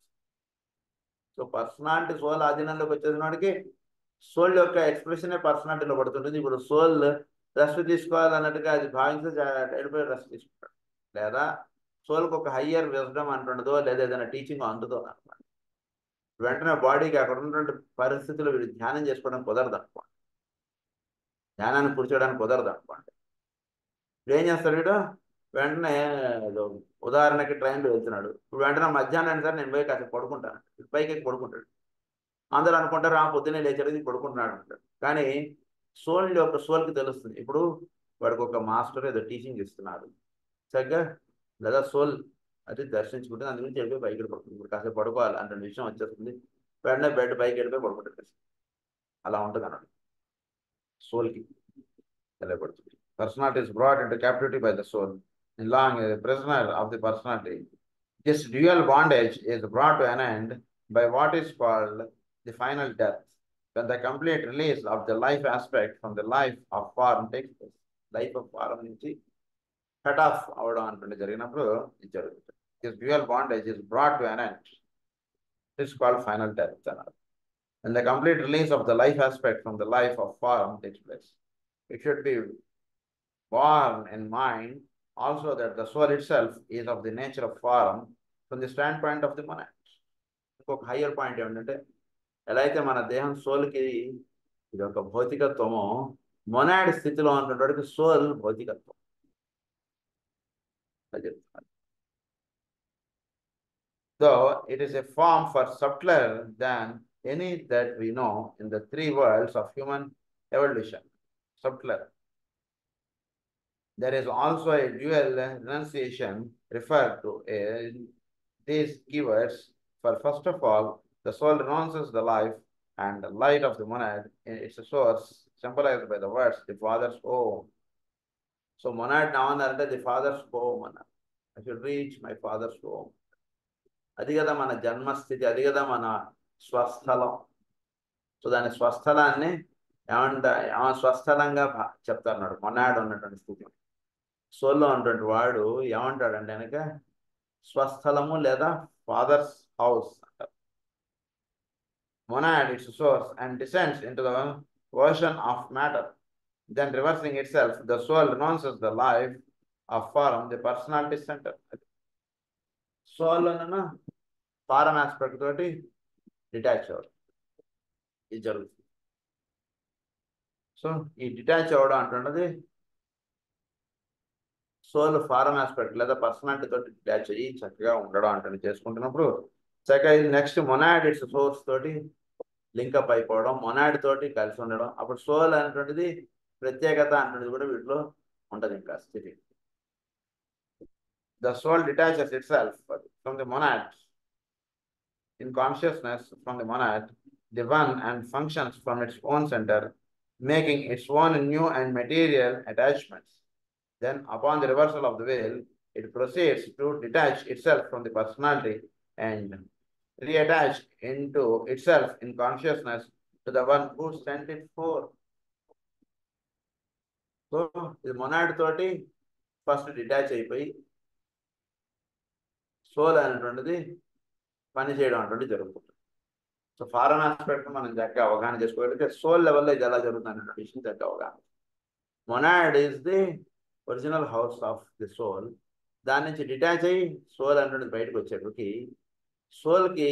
సో పర్సనాలిటీ సోల్ ఆధీనంలోకి వచ్చేసిన వాడికి సోల్ యొక్క ఎక్స్ప్రెషనే పర్సనాలిటీలో పడుతుంటుంది ఇప్పుడు సోల్ రెస్ట్ తీసుకోవాలన్నట్టుగా అది భావించి వెళ్ళిపోయి రెస్ట్ తీసుకుంటాడు లేదా సోల్కి ఒక హయ్యర్ విజడం అంటుండదో లేదా ఏదైనా టీచింగ్ అందుదో అనమాట వెంటనే బాడీకి అక్కడ ఉన్నటువంటి పరిస్థితులు వీడు ధ్యానం చేసుకోవడం కుదరదు అనుకోండి ధ్యానాన్ని కూర్చోవడానికి కుదరదు అనుకోండి ఇప్పుడు ఏం చేస్తాడు వీడు వెంటనే ఏదో ఉదాహరణకి ట్రైన్లో వెళ్తున్నాడు ఇప్పుడు వెంటనే మధ్యాహ్నం సార్ నేను పోయి కాసేపు పడుకుంటాను పైకి ఎక్కి పడుకుంటాడు అందరూ అనుకుంటారు ఆ పొద్దున్నే లేచాడు ఇది పడుకుంటున్నాడు అంటాడు కానీ సోల్ యొక్క సోల్కి తెలుస్తుంది ఇప్పుడు వాడికి ఒక మాస్టర్ ఏదో టీచింగ్ ఇస్తున్నాడు సరిగ్గా లేదా సోల్ అది దర్శించుకుంటుంది అందు గురించి వెళ్ళిపోయి పైకి పడుతుంది ఇప్పుడు కాసేపు పడుకోవాలి అంటే విషయం వచ్చేస్తుంది వెంటనే బెడ్ పైకి వెళ్ళిపోయి పడుకుంటాడు అలా ఉంటుంది అన్నాడు సోల్కి తెలియబడుతుంది personality is brought into captivity by the soul, along a prisoner of the personality. This dual bondage is brought to an end by what is called the final death, when the complete release of the life aspect from the life of form takes place. Life of form నుంచి కట్ ఆఫ్ అవడం అనుకుంటే జరిగినప్పుడు ఇది జరుగుతుంది this dual bondage is brought to an end it's called final death అన్నారు And the complete release of the life aspect from the life of form takes place. It should be born in mind also that the soul itself is of the nature of form from the standpoint of the monad. ఇంకొక హయ్యర్ పాయింట్ ఏమిటంటే ఎలా అయితే మన దేహం సోల్కి ఇది ఒక భౌతికత్వమో మొనాడ్ స్థితిలో ఉన్నటువంటి సోల్ భౌతికత్వం అది చెప్తున్నారు Though it is a form for subtler than any that we know in the three worlds of human evolution. Subtler. There is also a dual renunciation referred to in these keywords. For first of all, the soul renounces the life and the light of the monad in its source, symbolized by the words the Father's home. So monad now and the Father's home. I should reach my Father's home. అది కదా మన జన్మస్థితి అది కదా మన స్వస్థలం సో దాని స్వస్థలాన్ని ఏమంట స్వస్థలంగా చెప్తారు మొన్నాడు ఉన్నటువంటి స్థితి సోల్లో ఉన్నటువంటి వాడు ఏమంటాడంటే కనుక స్వస్థలము లేదా ఫాదర్స్ హౌస్ అంటారు monad its source and descends into the ocean of matter then reversing itself the soul renounces the life of form the personality centre సోల్లోనూ ఫారం ఆస్పెక్ట్ తోటి డిటాచ్ అవ్వడం ఇది జరుగుతుంది సో ఈ డిటాచ్ అవ్వడం అంటున్నది సోల్ ఫారం ఆస్పెక్ట్ లేదా పర్సనాలిటీ తోటి డిటాచ్ అయ్యి చక్కగా ఉండడం అంటే చేసుకుంటున్నప్పుడు చక్క నెక్స్ట్ మొనాడ్ ఇట్స్ సోర్స్ తోటి లింకప్ అయిపోవడం మొనాడ్ తోటి కలిసి ఉండడం అప్పుడు సోల్ అనేటువంటిది ప్రత్యేకత అనేటువంటిది కూడా వీటిలో ఉంటుంది ఇంకా స్థితి the soul detaches itself from the monad in consciousness from the monad, the one and functions from its own center, making its own new and material attachments. Then, upon the reversal of the will, it proceeds to detach itself from the personality and reattach into itself in consciousness to the one who sent it forth. So ఇది మొనాడ్ తోటి ఫస్ట్ డిటాచ్ అయిపోయి సోల్ అనేటువంటిది పని చేయడం అటువంటి జరుగుతుంది సో ఫారెన్ ఆస్పెక్ట్ మనం చక్కగా అవగాహన చేసుకోగలిగితే సోల్ లెవెల్లో ఇది ఎలా జరుగుతుంది అనే విషయం చక్కగా అవగాహన monad is the original house of the soul దాని నుంచి డిటాచ్ అయ్యి సోల్ అనేటువంటిది బయటకు వచ్చేటప్పటికి సోల్కి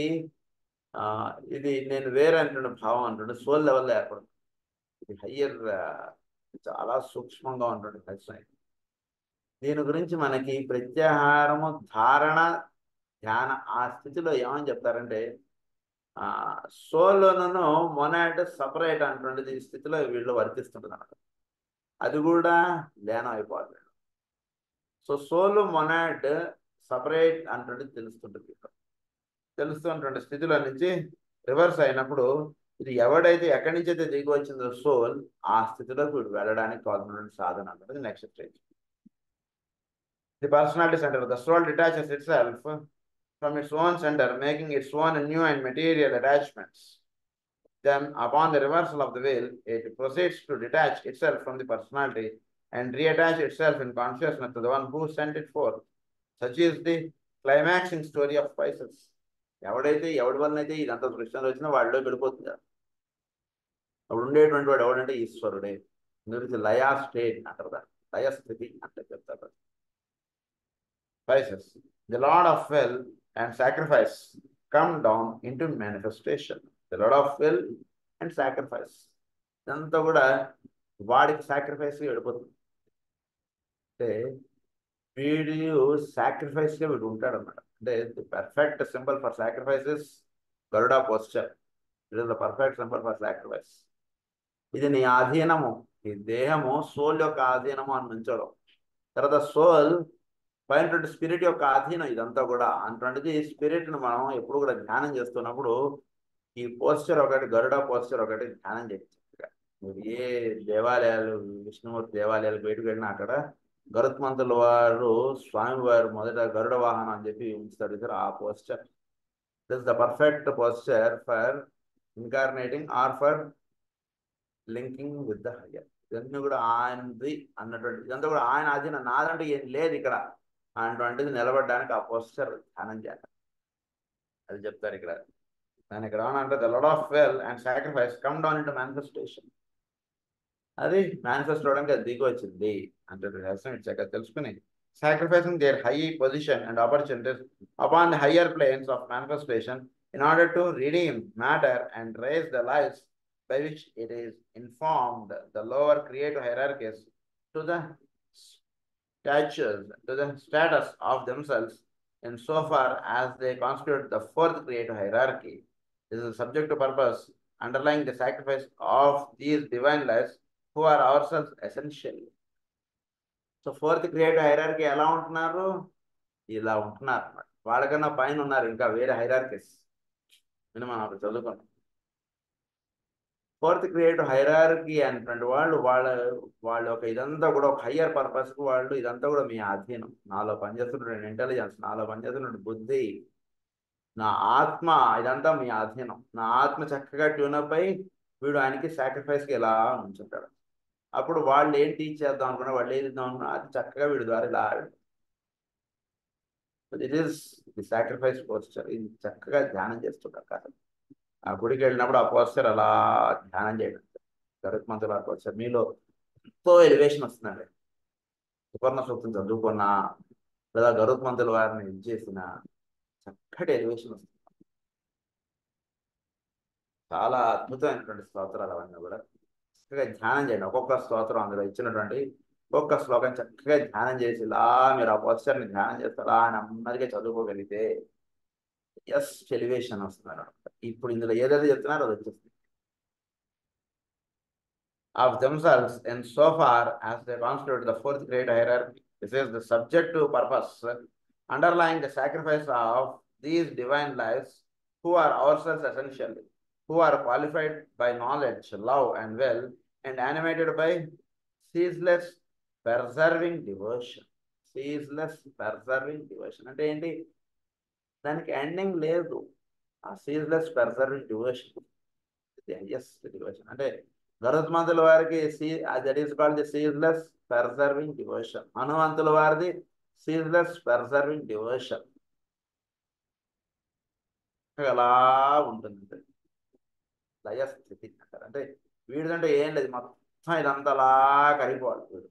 ఇది నేను వేరే అంటున్న భావం అంటుండే సోల్ లెవెల్లో ఏర్పడుతుంది ఇది హయ్యర్ చాలా సూక్ష్మంగా ఉంటుంది ఖచ్చితంగా దీని గురించి మనకి ప్రత్యాహారము ధారణ ధ్యాన ఆ స్థితిలో ఏమని చెప్తారంటే ఆ సోల్లోనూ మొనాట్ సపరేట్ అంటుండేది ఈ స్థితిలో వీళ్ళు వర్తిస్తుంటుంది అన్నమాట అది కూడా లీనం అయిపోతుంది సో సోల్ మొనాట్ సపరేట్ అంటుండేది తెలుస్తుంటుంది తెలుస్తున్నటువంటి స్థితిలో నుంచి రివర్స్ అయినప్పుడు ఇది ఎవడైతే ఎక్కడి నుంచి అయితే దిగి వచ్చిందో సోల్ ఆ స్థితిలోకి వీడు వెళ్ళడానికి కావాల్సినటువంటి సాధన అన్నది next stage the personality centre the soul detaches itself from its own center, making its own new and material attachments. Then, upon the reversal of the will, it proceeds to detach itself from the personality and reattach itself in consciousness to the one who sent it forth. Such is the climaxing story of Pisces. ఎవడైతే ఎవడి వలన అయితే ఇదంతా సృష్టిలో వచ్చినా వాళ్ళలో గడిపోతుంది అప్పుడు ఉండేటువంటి వాడు ఎవడంటే ఈశ్వరుడే గురించి లయా స్టేట్ అంటారు దాన్ని లయ స్థితి అంటే చెప్తారు Pisces, the Lord of will and sacrifice come down into manifestation. The Lord of will and sacrifice. ఇదంతా కూడా వాడికి సాక్రిఫైస్ వెళ్ళిపోతుంది అంటే వీడు సాక్రిఫైస్గా వీడు ఉంటాడు అనమాట అంటే the perfect symbol for sacrifices Garuda posture it is the perfect symbol for sacrifice ఇది నీ ఆధీనము ఈ దేహము సోల్ యొక్క ఆధీనము అని నుంచోడం తర్వాత సోల్ పైనటువంటి స్పిరిట్ యొక్క ఆధీనం ఇదంతా కూడా అటువంటిది స్పిరిట్ను మనం ఎప్పుడు కూడా ధ్యానం చేస్తున్నప్పుడు ఈ పోస్చర్ ఒకటి గరుడ పోస్చర్ ఒకటి ధ్యానం చేయొచ్చు మీరు ఏ దేవాలయాలు విష్ణుమూర్తి దేవాలయాలు బయటకు వెళ్ళినా అక్కడ గరుత్మంతుల వారు స్వామి వారు మొదట గరుడ వాహనం అని చెప్పి ఉంచుతాడు సార్ ఆ posture this the perfect posture for incarnating or for linking with the higher ఇవన్నీ కూడా ఆయనది అన్నటువంటి ఇదంతా కూడా ఆయన ఆధీనం నాదంటే ఏం లేదు ఇక్కడ అటువంటిది నిలబడడానికి ఆ పోస్టర్ ధ్యానం చేయాలి అది చెప్తారు ఇక్కడ దాని ఇక్కడ ఏమనంటే the lord of will and sacrifice come down into manifestation అది మేనిఫెస్టో అవడానికి అది దిగి వచ్చింది అంటే రహస్యం ఇచ్చాక తెలుసుకుని sacrificing their high position and opportunities upon the higher planes of manifestation in order to redeem matter and raise the lives by which it is informed the lower creative hierarchies to the statures, to the status of themselves in so far as they constitute the fourth creative hierarchy. This is a subject to purpose underlying the sacrifice of these divine lives who are ourselves essentially. So fourth creative hierarchy ఎలా ఉంటున్నారు ఇలా ఉంటున్నారు అన్నమాట వాళ్ళకన్నా పైన ఉన్నారు ఇంకా వేరే హైరార్కీస్ నేను మనం అప్పుడు చదువుకున్నాం ఫోర్త్ క్రియేటివ్ హైరార్కీ అనేటువంటి వాళ్ళు వాళ్ళ వాళ్ళ ఒక ఇదంతా కూడా ఒక హయ్యర్ పర్పస్కి వాళ్ళు ఇదంతా కూడా మీ అధీనం నాలో పనిచేస్తున్నటువంటి ఇంటెలిజెన్స్ నాలో పనిచేస్తున్నటువంటి బుద్ధి నా ఆత్మ ఇదంతా మీ అధీనం నా ఆత్మ చక్కగా ట్యూనప్ అయి వీడు ఆయనకి సాక్రిఫైస్కి ఎలా ఉంచుంటాడు అప్పుడు వాళ్ళు ఏం టీచ్ చేద్దాం అనుకున్నా వాళ్ళు ఏది ఇద్దాం అనుకున్నా అది చక్కగా వీడి ద్వారా ఇలా it is the sacrifice posture ఇది చక్కగా ధ్యానం చేస్తుంటారు కదా ఆ గుడికి వెళ్ళినప్పుడు ఆ పోస్టర్ అలా ధ్యానం చేయడం గరుత్ మంత్రుల పోస్టర్ మీలో ఎంతో ఎలివేషన్ వస్తుందండి సుపర్ణ సూక్తం చదువుకున్నా లేదా గరుత్ మంత్రుల వారిని ఇది చేసిన చక్కటి ఎలివేషన్ వస్తుంది చాలా అద్భుతమైనటువంటి స్తోత్రాలు అవన్నీ కూడా చక్కగా ధ్యానం చేయండి ఒక్కొక్క స్తోత్రం అందులో ఇచ్చినటువంటి ఒక్కొక్క శ్లోకం చక్కగా ధ్యానం చేసి ఇలా మీరు ఆ పోస్టర్ని ధ్యానం చేస్తారా అని నెమ్మదిగా చదువుకోగలిగితే ఎస్ ఎలివేషన్ వస్తున్నారు అనమాట ఇప్పుడు ఇందులో ఏదైతే చెప్తున్నారో అది వచ్చేస్తుంది of themselves in so far as they constitute the fourth great hierarchy. This is the subjective purpose underlying the sacrifice of these divine lives who are ourselves essentially, who are qualified by knowledge, love, and will, and animated by ceaseless preserving devotion. ceaseless preserving devotion అంటే ఏంటి దానికి ఎండింగ్ లేదు ఆ ceaseless preserving devotion yes devotion అంటే గరుత్మంతుల వారికి see that is called the ceaseless persevering devotion హనుమంతుల వారిది సీజ్లెస్ పెర్సర్వింగ్ డివోషన్ అలా ఉంటుంది లయస్థితి అంటారు అంటే వీడిదంటే ఏం లేదు మొత్తం ఇదంతా అలా కరిగిపోవాలి వీడు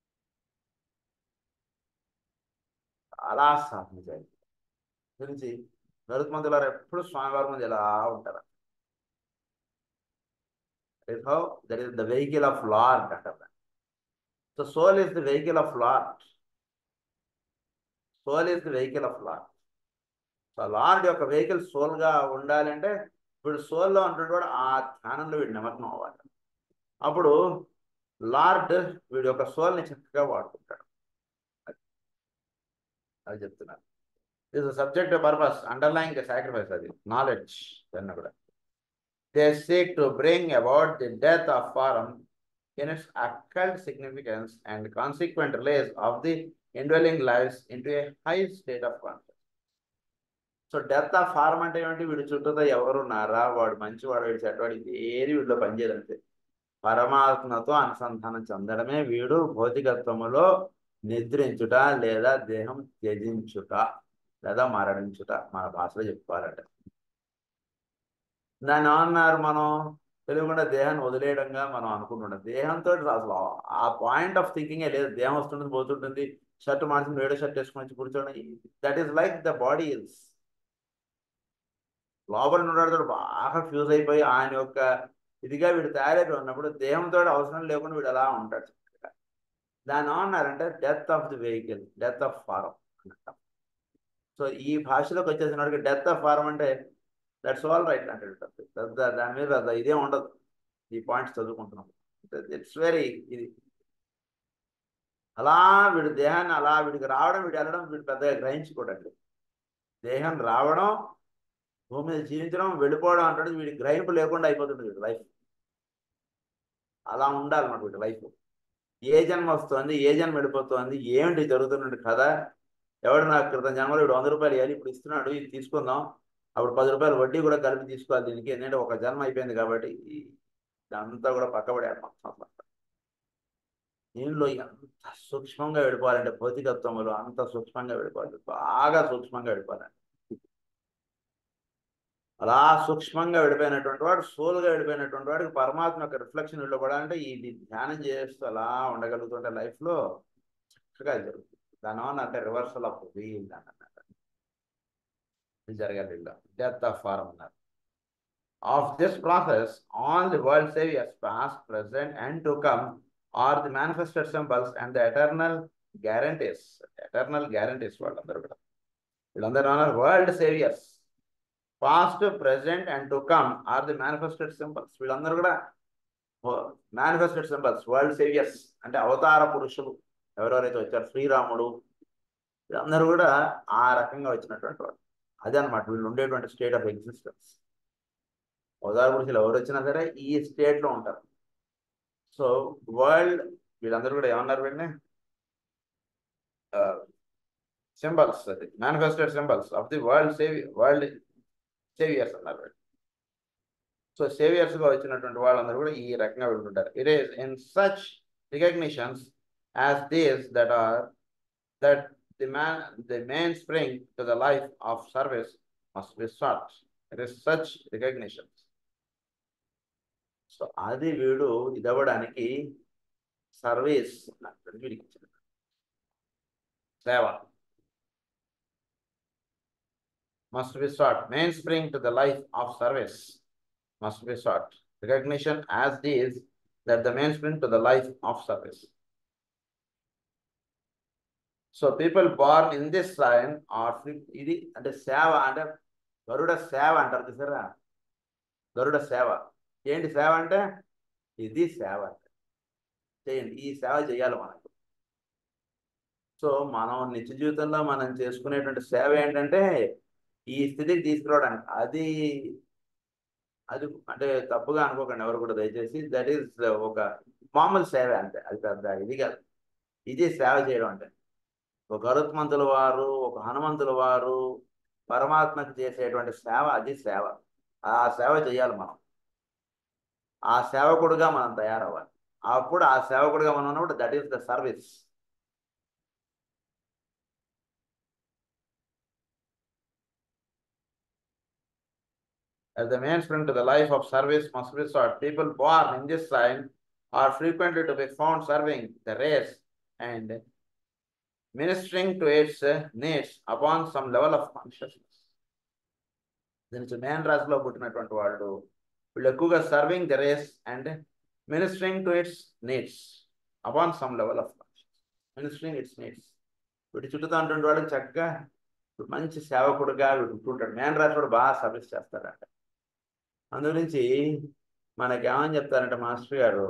చాలా సాధన చేయాలి గురించి గరుత్మంతుల వారు ఎప్పుడు స్వామివారి ముందు ఎలా ఉంటారు is how that is the vehicle of Lord అంటారు so soul is the vehicle of Lord soul is the vehicle of Lord so Lord యొక్క వెహికల్ సోల్ గా ఉండాలంటే వీడు సోల్లో ఉంటున్నాడు ఆ ధ్యానంలో వీడు నిమగ్నం అవ్వాలి అప్పుడు లార్డ్ వీడి యొక్క సోల్ని చక్కగా వాడుకుంటాడు అది చెప్తున్నారు ఇది subject purpose underline the sacrifice అది నాలెడ్జ్ అన్న కూడా they seek to bring about the death of forum in its occult significance and consequent release of the indwelling lives into a high state of consciousness. So death of form అంటే ఏమిటి వీడి చుట్టూతో ఎవరు ఉన్నారా వాడు మంచివాడు వీడు చెడ్డవాడు ఇది ఏది వీడిలో పనిచేయదంతే పరమాత్మతో అనుసంధానం చెందడమే వీడు భౌతికత్వములో నిద్రించుట లేదా దేహం త్యజించుట లేదా మరణించుట మన భాషలో చెప్పుకోవాలంటే దాన్ని ఏమన్నారు మనం తెలియకుండా దేహాన్ని వదిలేయడంగా మనం అనుకుంటున్నాం దేహంతో అసలు ఆ పాయింట్ ఆఫ్ థింకింగే లేదు దేహం వస్తుంటుంది పోతుంటుంది షర్ట్ మార్చుకుని వేరే షర్ట్ వేసుకుని వచ్చి కూర్చోండి that is like the body is లోపల ఉన్నాడు బాగా ఫ్యూజ్ అయిపోయి ఆయన యొక్క ఇదిగా వీడు తయారైపోయి ఉన్నప్పుడు దేహంతో అవసరం లేకుండా వీడు అలా ఉంటాడు దాన్ని ఏమన్నారంటే death of the vehicle death of form అంటాం సో ఈ భాషలోకి వచ్చేసినప్పటికి డెత్ ఆఫ్ ఫారం అంటే దట్స్ ఆల్ రైట్ అంటాడు దాని మీద ఇదే ఉండదు ఈ పాయింట్స్ చదువుకుంటున్నాం ఇట్స్ వెరీ ఇది అలా వీడు దేహాన్ని అలా వీడికి రావడం వీడు వెళ్ళడం వీడు పెద్దగా గ్రహించుకోడండి దేహం రావడం భూమి మీద జీవించడం వెళ్ళిపోవడం అంటాడు వీడి గ్రహింపు లేకుండా అయిపోతుంది వీడి లైఫ్ అలా ఉండాలన్నమాట వీడి లైఫ్ ఏ జన్మ వస్తుంది ఏ జన్మ వెళ్ళిపోతుంది ఏమిటి జరుగుతున్నట్టు కదా ఎవడు నాకు క్రితం జన్మలో వీడు వంద రూపాయలు ఇవ్వాలి ఇప్పుడు ఇస్తున్నాడు ఇది తీసుకుందాం అప్పుడు పది రూపాయలు వడ్డీ కూడా కలిపి తీసుకోవాలి దీనికి ఎందుకంటే ఒక జన్మ అయిపోయింది కాబట్టి ఇదంతా కూడా పక్కబడారు మొత్తం దీనిలో ఎంత సూక్ష్మంగా వెళ్ళిపోవాలంటే భౌతికత్వంలో అంత సూక్ష్మంగా వెళ్ళిపోవాలి బాగా సూక్ష్మంగా వెళ్ళిపోవాలండి అలా సూక్ష్మంగా విడిపోయినటువంటి వాడు సోల్గా విడిపోయినటువంటి వాడికి పరమాత్మ యొక్క రిఫ్లెక్షన్ వెళ్ళబడాలంటే ఇది ధ్యానం చేస్తూ అలా ఉండగలుగుతుంటే లైఫ్లో చక్కగా జరుగుతుంది దాని అంటే రివర్సల్ ఆఫ్ వీల్ అని అన్నారు ఇది జరగాలి డెత్ ఆఫ్ ఫారం అన్నారు of this process all the world saviours past present and to come are the manifested symbols and the eternal guarantees eternal guarantees వాళ్ళందరూ కూడా వీళ్ళందరూ అన్నారు world saviours past present and to come are the manifested symbols వీళ్ళందరూ కూడా మేనిఫెస్టెడ్ సింబల్స్ వరల్డ్ సేవియర్స్ అంటే అవతార పురుషులు ఎవరెవరైతే వచ్చారు శ్రీరాముడు వీళ్ళందరూ కూడా ఆ రకంగా వచ్చినటువంటి వాళ్ళు అదే అనమాట వీళ్ళు ఉండేటువంటి స్టేట్ ఆఫ్ ఎగ్జిస్టెన్స్ అవతార పురుషులు ఎవరు వచ్చినా సరే ఈ స్టేట్లో ఉంటారు సో వరల్డ్ వీళ్ళందరూ కూడా ఏమన్నారు వీళ్ళని సింబల్స్ అది manifested symbols of the world సేవి వరల్డ్ సేవియర్స్ అన్నారు సో సేవియర్స్గా వచ్చినటువంటి వాళ్ళందరూ కూడా ఈ రకంగా వింటుంటారు it is in such recognitions as these that are that the man the mainspring to the life of service must be sought it is such recognitions so అది వీడు ఇదవ్వడానికి సర్వీస్ వీడికి ఇచ్చిన సేవ must be sought. Mainspring to the life of service must be sought. Recognition as these that the mainspring to the life of service. So people born in this sign are free, ఇది అంటే సేవ అంటే గరుడ సేవ అంటారు చూసారా గరుడ సేవ ఏంటి సేవ అంటే ఇది సేవ అంటే చేయండి ఈ సేవ చేయాలి మనకు సో మనం నిత్య జీవితంలో మనం చేసుకునేటువంటి సేవ ఏంటంటే ఈ స్థితికి తీసుకురావడానికి అది అది అంటే తప్పుగా అనుకోకండి ఎవరు కూడా దయచేసి దట్ ఈస్ ఒక మామూలు సేవ అంతే అది పెద్ద ఇది కాదు ఇది సేవ చేయడం అంటే ఒక గరుత్మంతుల వారు ఒక హనుమంతుల వారు పరమాత్మకి చేసేటువంటి సేవ అది సేవ ఆ సేవ చేయాలి మనం ఆ సేవకుడుగా మనం తయారవ్వాలి అప్పుడు ఆ సేవకుడుగా మనం ఉన్నప్పుడు that is the service As the mainspring to the life of service must be sought, people born in this sign are frequently to be found serving the race and ministering to its uh, needs upon some level of consciousness. దీనికి మెయిన్ రాశిలో పుట్టినటువంటి వాళ్ళు వీళ్ళు ఎక్కువగా serving the race and ministering to its needs upon some level of ministering its needs వీటి చుట్టూతో ఉంటుండే వాళ్ళకి చక్కగా మంచి సేవకుడుగా వీడు ఉంటుంటాడు మెయిన్ రాశి కూడా బాగా సర్వీస్ చేస్తాడంట అందు గురించి మనకి ఏమని చెప్తారంటే మాస్టర్ గారు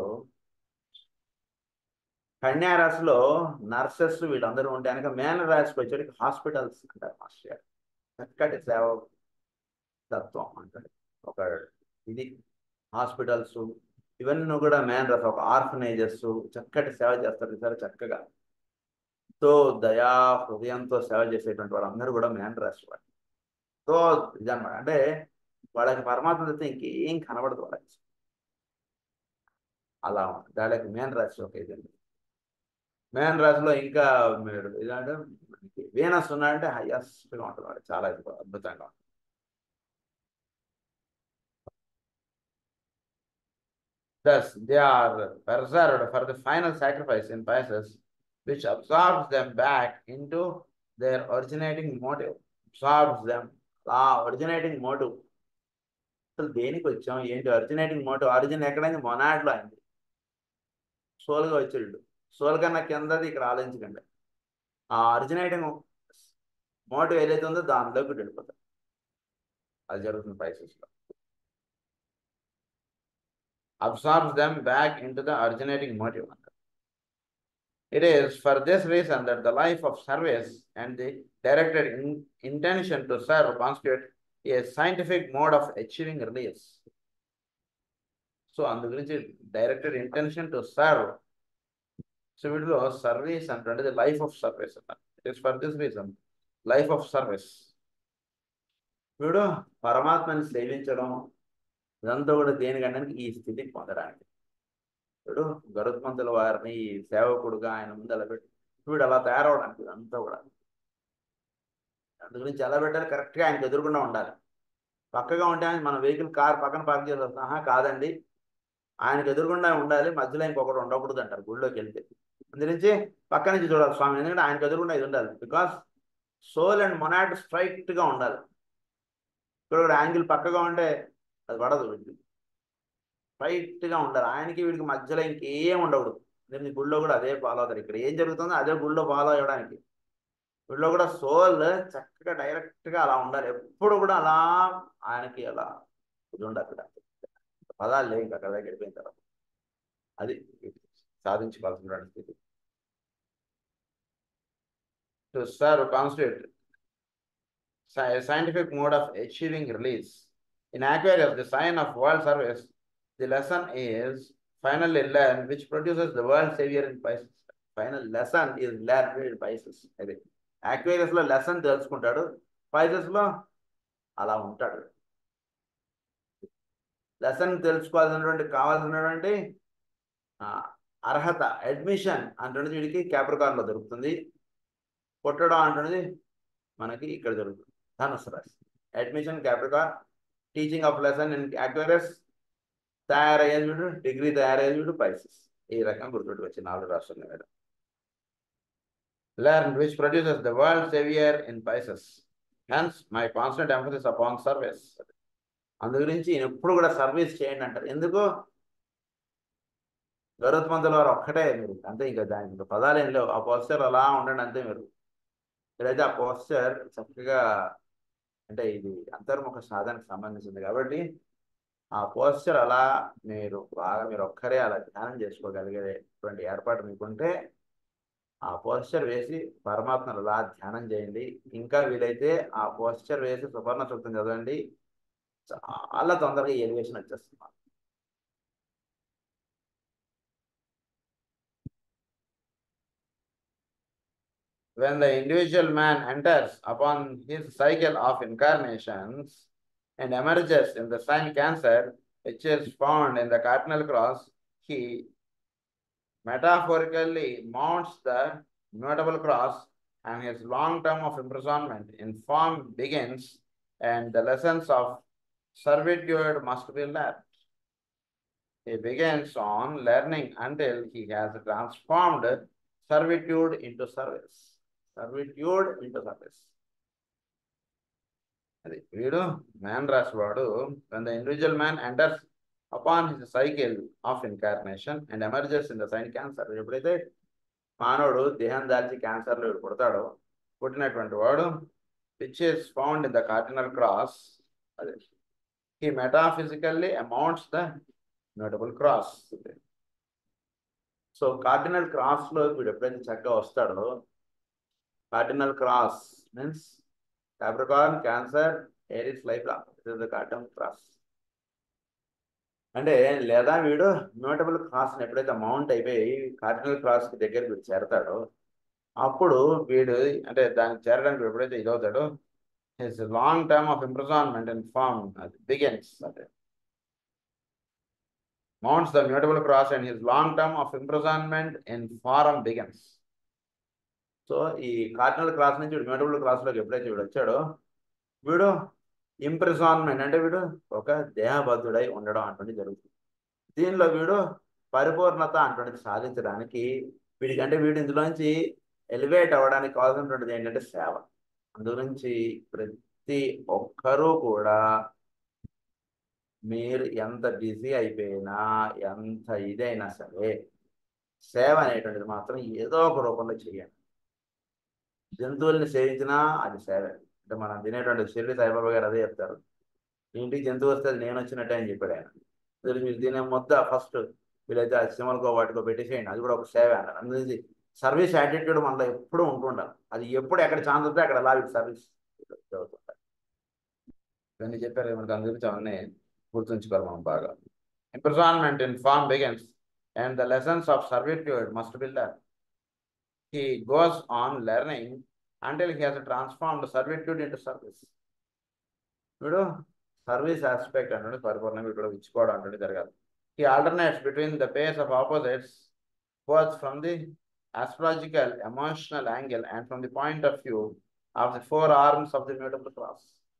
కన్యారాశిలో నర్సెస్ వీళ్ళందరూ ఉంటే కనుక మేన రాశికి వచ్చేటికి హాస్పిటల్స్ అంటారు మాస్టర్ గారు చక్కటి సేవ తత్వం అంటాడు ఒక ఇది హాస్పిటల్స్ ఇవన్నీ కూడా మేన్ రాశి ఒక ఆర్ఫనైజెస్ చక్కటి సేవ చేస్తారు సరే చక్కగా తో దయా హృదయంతో సేవ చేసేటువంటి వాళ్ళందరూ కూడా మేన్ రాశి వాళ్ళు సో ఇదన్నమాట అంటే వాళ్ళకి పరమాత్మ తత్వం ఇంకేం కనబడదు వాళ్ళకి అలా ఉంటుంది వాళ్ళకి మేన్ రాశి ఒక ఇదండి మేన్ రాశిలో ఇంకా మీరు ఇదంటే వీనస్ ఉన్నాడంటే హైయెస్ట్గా ఉంటుంది వాడు చాలా అద్భుతంగా ఉంటుంది Thus, they are preserved for the final sacrifice in Pisces, which absorbs them back into their originating motive. Absorbs them. ఆ ఒరిజినేటింగ్ మోటివ్ అసలు దేనికి వచ్చాం ఏంటి ఒరిజినేటింగ్ మోటివ్ ఆరిజిన్ ఎక్కడైంది మొనాడ్లో అయింది సోల్గా వచ్చాడు సోల్ కన్నా కిందది ఇక్కడ ఆలోచించకండి ఆ ఒరిజినేటింగ్ మోటివ్ ఏదైతే ఉందో దానిలోకి వెళ్ళిపోతాం అది జరుగుతుంది పైసెస్లో absorbs them back into the originating motive. It is for this reason that the life of service and the directed in, intention to serve constitute a scientific mode of achieving release. So అందు గురించి directed intention to serve so వీటిలో సర్వీస్ అంటే లైఫ్ ఆఫ్ సర్వీస్ అన్నమాట it is for this reason life of service వీడు పరమాత్మని సేవించడం ఇదంతా కూడా దేనికనడానికి ఈ స్థితికి పొందడానికి ఇప్పుడు గరుత్మంతుల వారిని ఈ సేవకుడుగా ఆయన ముందు అలా పెట్టి వీడు అలా తయారవడానికి ఇదంతా కూడా అందు గురించి ఎలా పెట్టాలి కరెక్ట్గా ఆయనకు ఎదురుకుండా ఉండాలి పక్కగా ఉంటే ఆయన మన వెహికల్ కార్ పక్కన పార్క్ చేసి వస్తాం ఆహా కాదండి ఆయనకు ఎదురుకుండా ఉండాలి మధ్యలో ఇంకొకటి ఉండకూడదు అంటారు గుళ్ళోకి వెళ్తే అందురించి పక్క నుంచి చూడాలి స్వామి ఎందుకంటే ఆయనకు ఎదురుకుండా ఇది ఉండాలి బికాస్ సోల్ అండ్ మొనాట్ స్ట్రైట్గా ఉండాలి ఇక్కడ కూడా యాంగిల్ పక్కగా ఉంటే అది పడదు వీడికి స్ట్రైట్గా ఉండాలి ఆయనకి వీడికి మధ్యలో ఇంకేం ఉండకూడదు నేను గుళ్ళో కూడా అదే ఫాలో అవుతారు ఇక్కడ ఏం జరుగుతుందో అదే గుళ్ళో ఫాలో అవ్వడానికి వీళ్ళు కూడా సోల్ చక్కగా డైరెక్ట్గా అలా ఉండాలి ఎప్పుడు కూడా అలా ఆయనకి అలా ఇది ఉండాలి అక్కడ పదాలు లేవు ఇంకా అక్కడ దగ్గర వెళ్ళిపోయిన తర్వాత అది సాధించుకోవాల్సిన స్థితి to serve constitute scientific mode of achieving release. In Aquarius, the sign of world service, the lesson is finally learn, which produces the world savior in Pisces. Final lesson is learned in Pisces. అది Aquarius లో లెసన్ తెలుసుకుంటాడు Pisces లో అలా ఉంటాడు లెసన్ తెలుసుకోవాల్సినటువంటి కావాల్సినటువంటి అర్హత అడ్మిషన్ అంటున్నది వీడికి క్యాప్రికాన్ లో దొరుకుతుంది పుట్టడం అంటున్నది మనకి ఇక్కడ దొరుకుతుంది ధనుసు రాశి admission Capricorn teaching of lesson in Aquarius తయారయ్యేది వీడు డిగ్రీ తయారయ్యేది వీడు పైసెస్ ఈ రకం గుర్తుపెట్టి వచ్చి నాలుగు రాష్ట్రాల మీద learn which produces the world saviour in Pisces hence my constant emphasis upon service అందు గురించి ఎప్పుడు కూడా సర్వీస్ చేయండి అంటారు ఎందుకు గరుత్మంతుల వారు ఒక్కటే మీరు అంతే ఇంకా దానికి ఇంకా పదాలు ఏం లేవు ఆ పోస్టర్ అలా ఉండండి అంతే మీరు ఇక్కడైతే ఆ పోస్టర్ చక్కగా అంటే ఇది అంతర్ముఖ సాధనకు సంబంధించింది కాబట్టి ఆ పోస్చర్ అలా మీరు బాగా మీరు ఒక్కరే అలా ధ్యానం చేసుకోగలిగేటువంటి ఏర్పాటు మీకుంటే ఆ పోస్చర్ వేసి పరమాత్మను అలా ధ్యానం చేయండి ఇంకా వీలైతే ఆ పోస్చర్ వేసి సువర్ణ సూక్తం చదవండి చాలా తొందరగా ఈ ఎలివేషన్ వచ్చేస్తుంది when the individual man enters upon his cycle of incarnations and emerges in the sign Cancer, which is found in the cardinal cross, he metaphorically mounts the mutable cross and his long term of imprisonment in form begins, and the lessons of servitude must be learned. He begins on learning until he has transformed servitude into service. Servitude into service అది వీడు మ్యాన్ రాసేవాడు when the individual man enters upon his cycle of incarnation and emergence in the sign Cancer ఎప్పుడైతే మానవుడు దేహం దాల్చి క్యాన్సర్లో వీడు పుడతాడో పుట్టినటువంటి వాడు which is found in the cardinal cross అదే ఈ metaphysically amounts the notable cross so cardinal క్రాస్లో వీడు ఎప్పుడైతే చక్కగా వస్తాడో cardinal cross means Capricorn, Cancer, Aries, Libra. This is the cardinal cross. అంటే లేదా వీడు మ్యూటబుల్ క్రాస్ ఎప్పుడైతే మౌంట్ అయిపోయి కార్డినల్ క్రాస్ కి దగ్గర వీడు చేరతాడో అప్పుడు వీడు అంటే దానికి చేరడానికి ఎప్పుడైతే ఇదవుతాడో his long term of imprisonment in form అది బిగిన్స్ అంటే mounts the mutable cross and his long term of imprisonment in form begins so ఈ కార్డినల్ క్రాస్ నుంచి వీడు మ్యూటబుల్ క్రాస్లోకి ఎప్పుడైతే వీడు వచ్చాడో వీడు ఇంప్రెసాన్మెంట్ అంటే వీడు ఒక దేహబద్ధుడై ఉండడం అటువంటి జరుగుతుంది దీనిలో వీడు పరిపూర్ణత అటువంటిది సాధించడానికి వీడికి అంటే వీడు ఇందులోంచి ఎలివేట్ అవ్వడానికి కావాల్సినటువంటిది ఏంటంటే సేవ అందుగురించి ప్రతి ఒక్కరూ కూడా మీరు ఎంత బిజీ అయిపోయినా ఎంత ఇదైనా సరే సేవ అనేటువంటిది మాత్రం ఏదో ఒక రూపంలో చేయండి జంతువుల్ని సేవించినా అది సేవే అంటే మనం తినేటువంటి షిరిడి సాయిబాబా గారు అదే చెప్తారు ఇంటికి జంతువు వస్తే అది నేను వచ్చినట్టే అని చెప్పాడు ఆయన అసలు మీరు తినే ముద్ద ఫస్ట్ వీలైతే ఆ సిమలకో వాటికో పెట్టేసేయండి అది కూడా ఒక సేవ అన్నారు అందుకని సర్వీస్ యాటిట్యూడ్ మనలో ఎప్పుడూ ఉంటుండాలి అది ఎప్పుడు ఎక్కడ ఛాన్స్ వస్తే అక్కడ లావి సర్వీస్ చదువుతుంటారు ఇవన్నీ చెప్పారు మనకు అందు గురించి అవన్నీ గుర్తుంచుకోవాలి మనం బాగా imprisonment in form begins and the lessons of servitude must be learn he goes on learning until he has transformed servitude into service. వీడు సర్వీస్ ఆస్పెక్ట్ అంటే పరిపూర్ణంగా ఇక్కడ ఇచ్చుకోవడం అంటే జరగాలి ఈ alternates between the pairs of opposites both from the astrological emotional angle and from the point of view of the four arms of the mutable cross.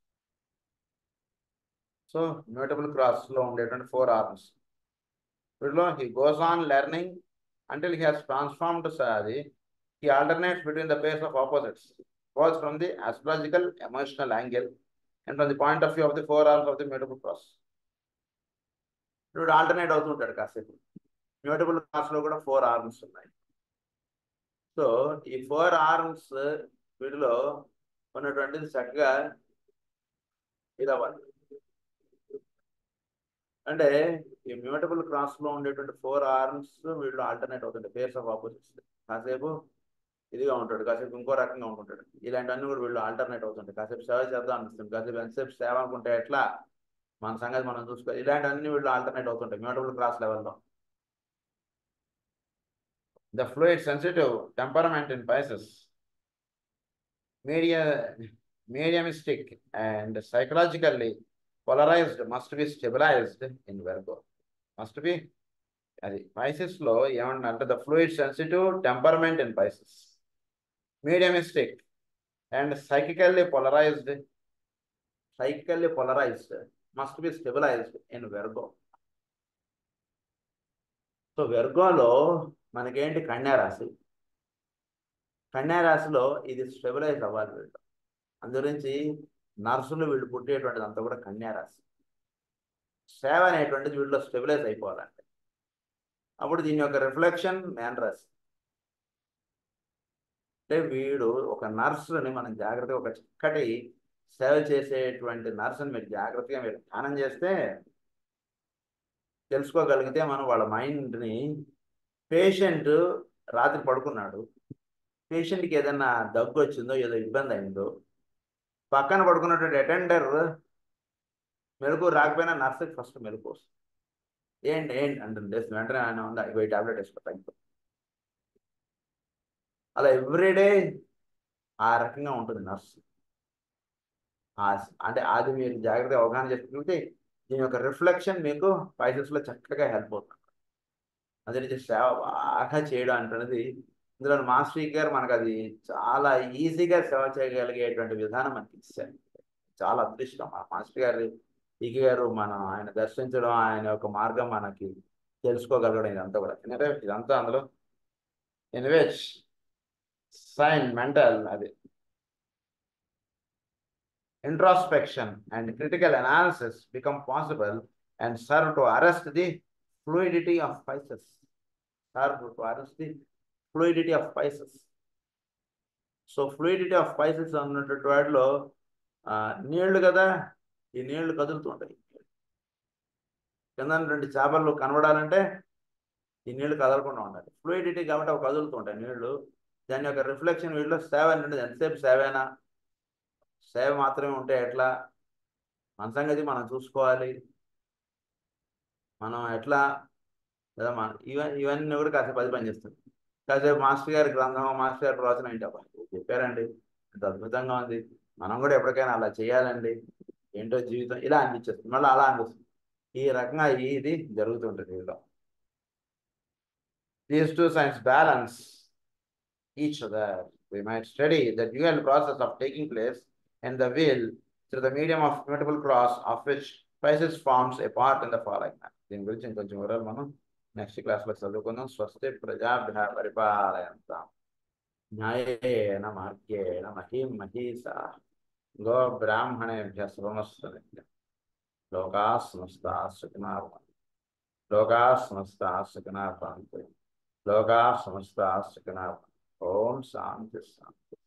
So mutable cross లో ఉండేటువంటి ఫోర్ ఆర్మ్స్ వీటిలో he goes on learning until he has transformed అది he alternates between the pairs of opposites, both from the astrological emotional angle and from the point of view of the four arms of the mutable cross. వీడు ఆల్టర్నేట్ అవుతుంటాడు కాసేపు మ్యూటబుల్ క్రాస్ లో కూడా ఫోర్ ఆర్మ్స్ ఉన్నాయి సో ఈ ఫోర్ ఆర్మ్స్ వీటిలో ఉన్నటువంటిది చక్కగా ఇది అవ్వాలి అంటే ఈ మ్యూటబుల్ క్రాస్ లో ఉండేటువంటి ఫోర్ ఆర్మ్స్ వీళ్ళు ఆల్టర్నేట్ అవుతుంటాయి పేర్స్ ఆఫ్ ఆపోజిట్స్ కాసేపు ఇదిగా ఉంటాడు కాసేపు ఇంకో రకంగా ఉంటుంటాడు ఇలాంటివన్నీ కూడా వీళ్ళు ఆల్టర్నేట్ అవుతుంటాయి కాసేపు సేవ చేద్దాం అనిపిస్తుంది కాసేపు ఎంతసేపు సేవ అనుకుంటే ఎట్లా మన సంగతి మనం చూసుకోవాలి ఇలాంటివన్నీ వీళ్ళు ఆల్టర్నేట్ అవుతుంటాయి మ్యూటబుల్ క్రాస్ లెవెల్లో the fluid sensitive temperament in Pisces media mediumistic and psychologically polarised must be stabilised in Virgo must be అది పైసెస్ లో ఏమన్నా అంటే the fluid sensitive temperament in Pisces mediumistic and psychically polarised psychically polarised must be stabilised in Virgo so వెర్గోలో మనకేంటి కన్యారాశి కన్యారాశిలో ఇది స్టెబిలైజ్ అవ్వాలి వీళ్ళు అందుగురించి నర్సులు వీళ్ళు పుట్టేటువంటిది అంతా కూడా కన్యారాశి సేవ అనేటువంటిది వీళ్ళు స్టెబిలైజ్ అయిపోవాలంటే అప్పుడు దీని యొక్క రిఫ్లెక్షన్ మ్యాన్ రాశి అంటే వీడు ఒక నర్సుని మనం జాగ్రత్తగా ఒక చక్కటి సేవ చేసేటువంటి నర్సుని మీరు జాగ్రత్తగా మీరు ధ్యానం చేస్తే తెలుసుకోగలిగితే మనం వాళ్ళ మైండ్ని పేషెంట్ రాత్రి పడుకున్నాడు పేషెంట్కి ఏదైనా దగ్గు వచ్చిందో ఏదో ఇబ్బంది అయిందో పక్కన పడుకున్నటువంటి అటెండర్ మెలకు రాకపోయినా నర్సుకి ఫస్ట్ మెలకు వస్తుంది ఏంటి ఏంటి అంటుంది లేచి వెంటనే ఆయన ఉంది ఇగో ఈ టాబ్లెట్ వేసుకో తగ్గిపో అలా ఎవ్రీడే ఆ రకంగా ఉంటుంది నర్సు అంటే అది మీరు జాగ్రత్తగా అవగాహన చేసుకుంటే దీని యొక్క రిఫ్లెక్షన్ మీకు పైసెస్లో చక్కగా హెల్ప్ అవుతుంది అదే నుంచి సేవ బాగా చేయడం అంటున్నది ఇందులో మాస్టర్ గారు మనకు అది చాలా ఈజీగా సేవ చేయగలిగేటువంటి విధానం మనకి ఇచ్చారు చాలా అదృష్టం మా మాస్టర్ గారి ఈకి గారు మనం ఆయన దర్శించడం ఆయన యొక్క మార్గం మనకి తెలుసుకోగలగడం ఇదంతా కూడా ఎందుకంటే ఇదంతా అందులో ఎనివేజ్ సైన్ మెంటల్ అది introspection and critical analysis become possible and serve to arrest the fluidity of spices. Serve to arrest the fluidity of spices. So fluidity of spices అన్నటువంటి వాటిలో నీళ్లు కదా ఈ నీళ్లు కదులుతుంటాయి కింద రెండు చేపలు కనబడాలంటే ఈ నీళ్లు కదలకుండా ఉండాలి ఫ్లూయిడిటీ కాబట్టి అవి కదులుతుంటాయి నీళ్లు దాని యొక్క రిఫ్లెక్షన్ వీళ్ళు సేవ అంటే ఎంతసేపు సేవేనా సేవ మాత్రమే ఉంటే ఎట్లా మన సంగతి మనం చూసుకోవాలి మనం ఎట్లా లేదా మన ఇవన్నీ ఇవన్నీ కూడా కాసేపు అది పనిచేస్తుంది కాసేపు మాస్టర్ గారి గ్రంథం మాస్టర్ గారి ప్రవచనం ఏంటి అబ్బా చెప్పారండి ఎంత అద్భుతంగా ఉంది మనం కూడా ఎప్పటికైనా అలా చేయాలండి ఏంటో జీవితం ఇలా అనిపించేస్తుంది మళ్ళీ అలా అనిపిస్తుంది ఈ రకంగా ఇది జరుగుతుంటుంది వీళ్ళు these two signs balance each other. We might study the dual process of taking place in the will through the medium of mutable cross of which Pisces forms a part in the following manner. దీని గురించి ఇంకొంచెం వివరాలు మనం నెక్స్ట్ క్లాస్లో చదువుకుందాం స్వస్తి ప్రజాభ్య పరిపాలయంతాం న్యాయేన మార్గేణ మహీం మహీసా గో బ్రాహ్మణేభ్య శుభమస్తు లోకా సమస్తా సుఖినా లోకా సమస్తా సుఖినా భవంతు లోకా సమస్తా సుఖినా ఓం శాంతి శాంతి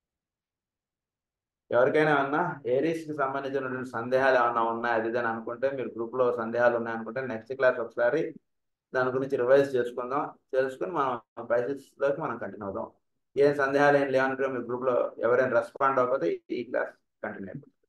ఎవరికైనా ఏమన్నా ఏరీస్ కి సంబంధించినటువంటి సందేహాలు ఏమన్నా ఉన్నాయి అది అని అనుకుంటే మీరు గ్రూప్ లో సందేహాలు ఉన్నాయనుకుంటే నెక్స్ట్ క్లాస్ ఒకసారి దాని గురించి రివైజ్ చేసుకుందాం తెలుసుకుని మనం బైసిస్ లోకి మనం కంటిన్యూ అవుదాం ఏం సందేహాలు ఏం లేవనుకుంటే మీరు గ్రూప్ లో ఎవరైనా రెస్పాండ్ అవ్వకపోతే ఈ క్లాస్ కంటిన్యూ అయిపోతుంది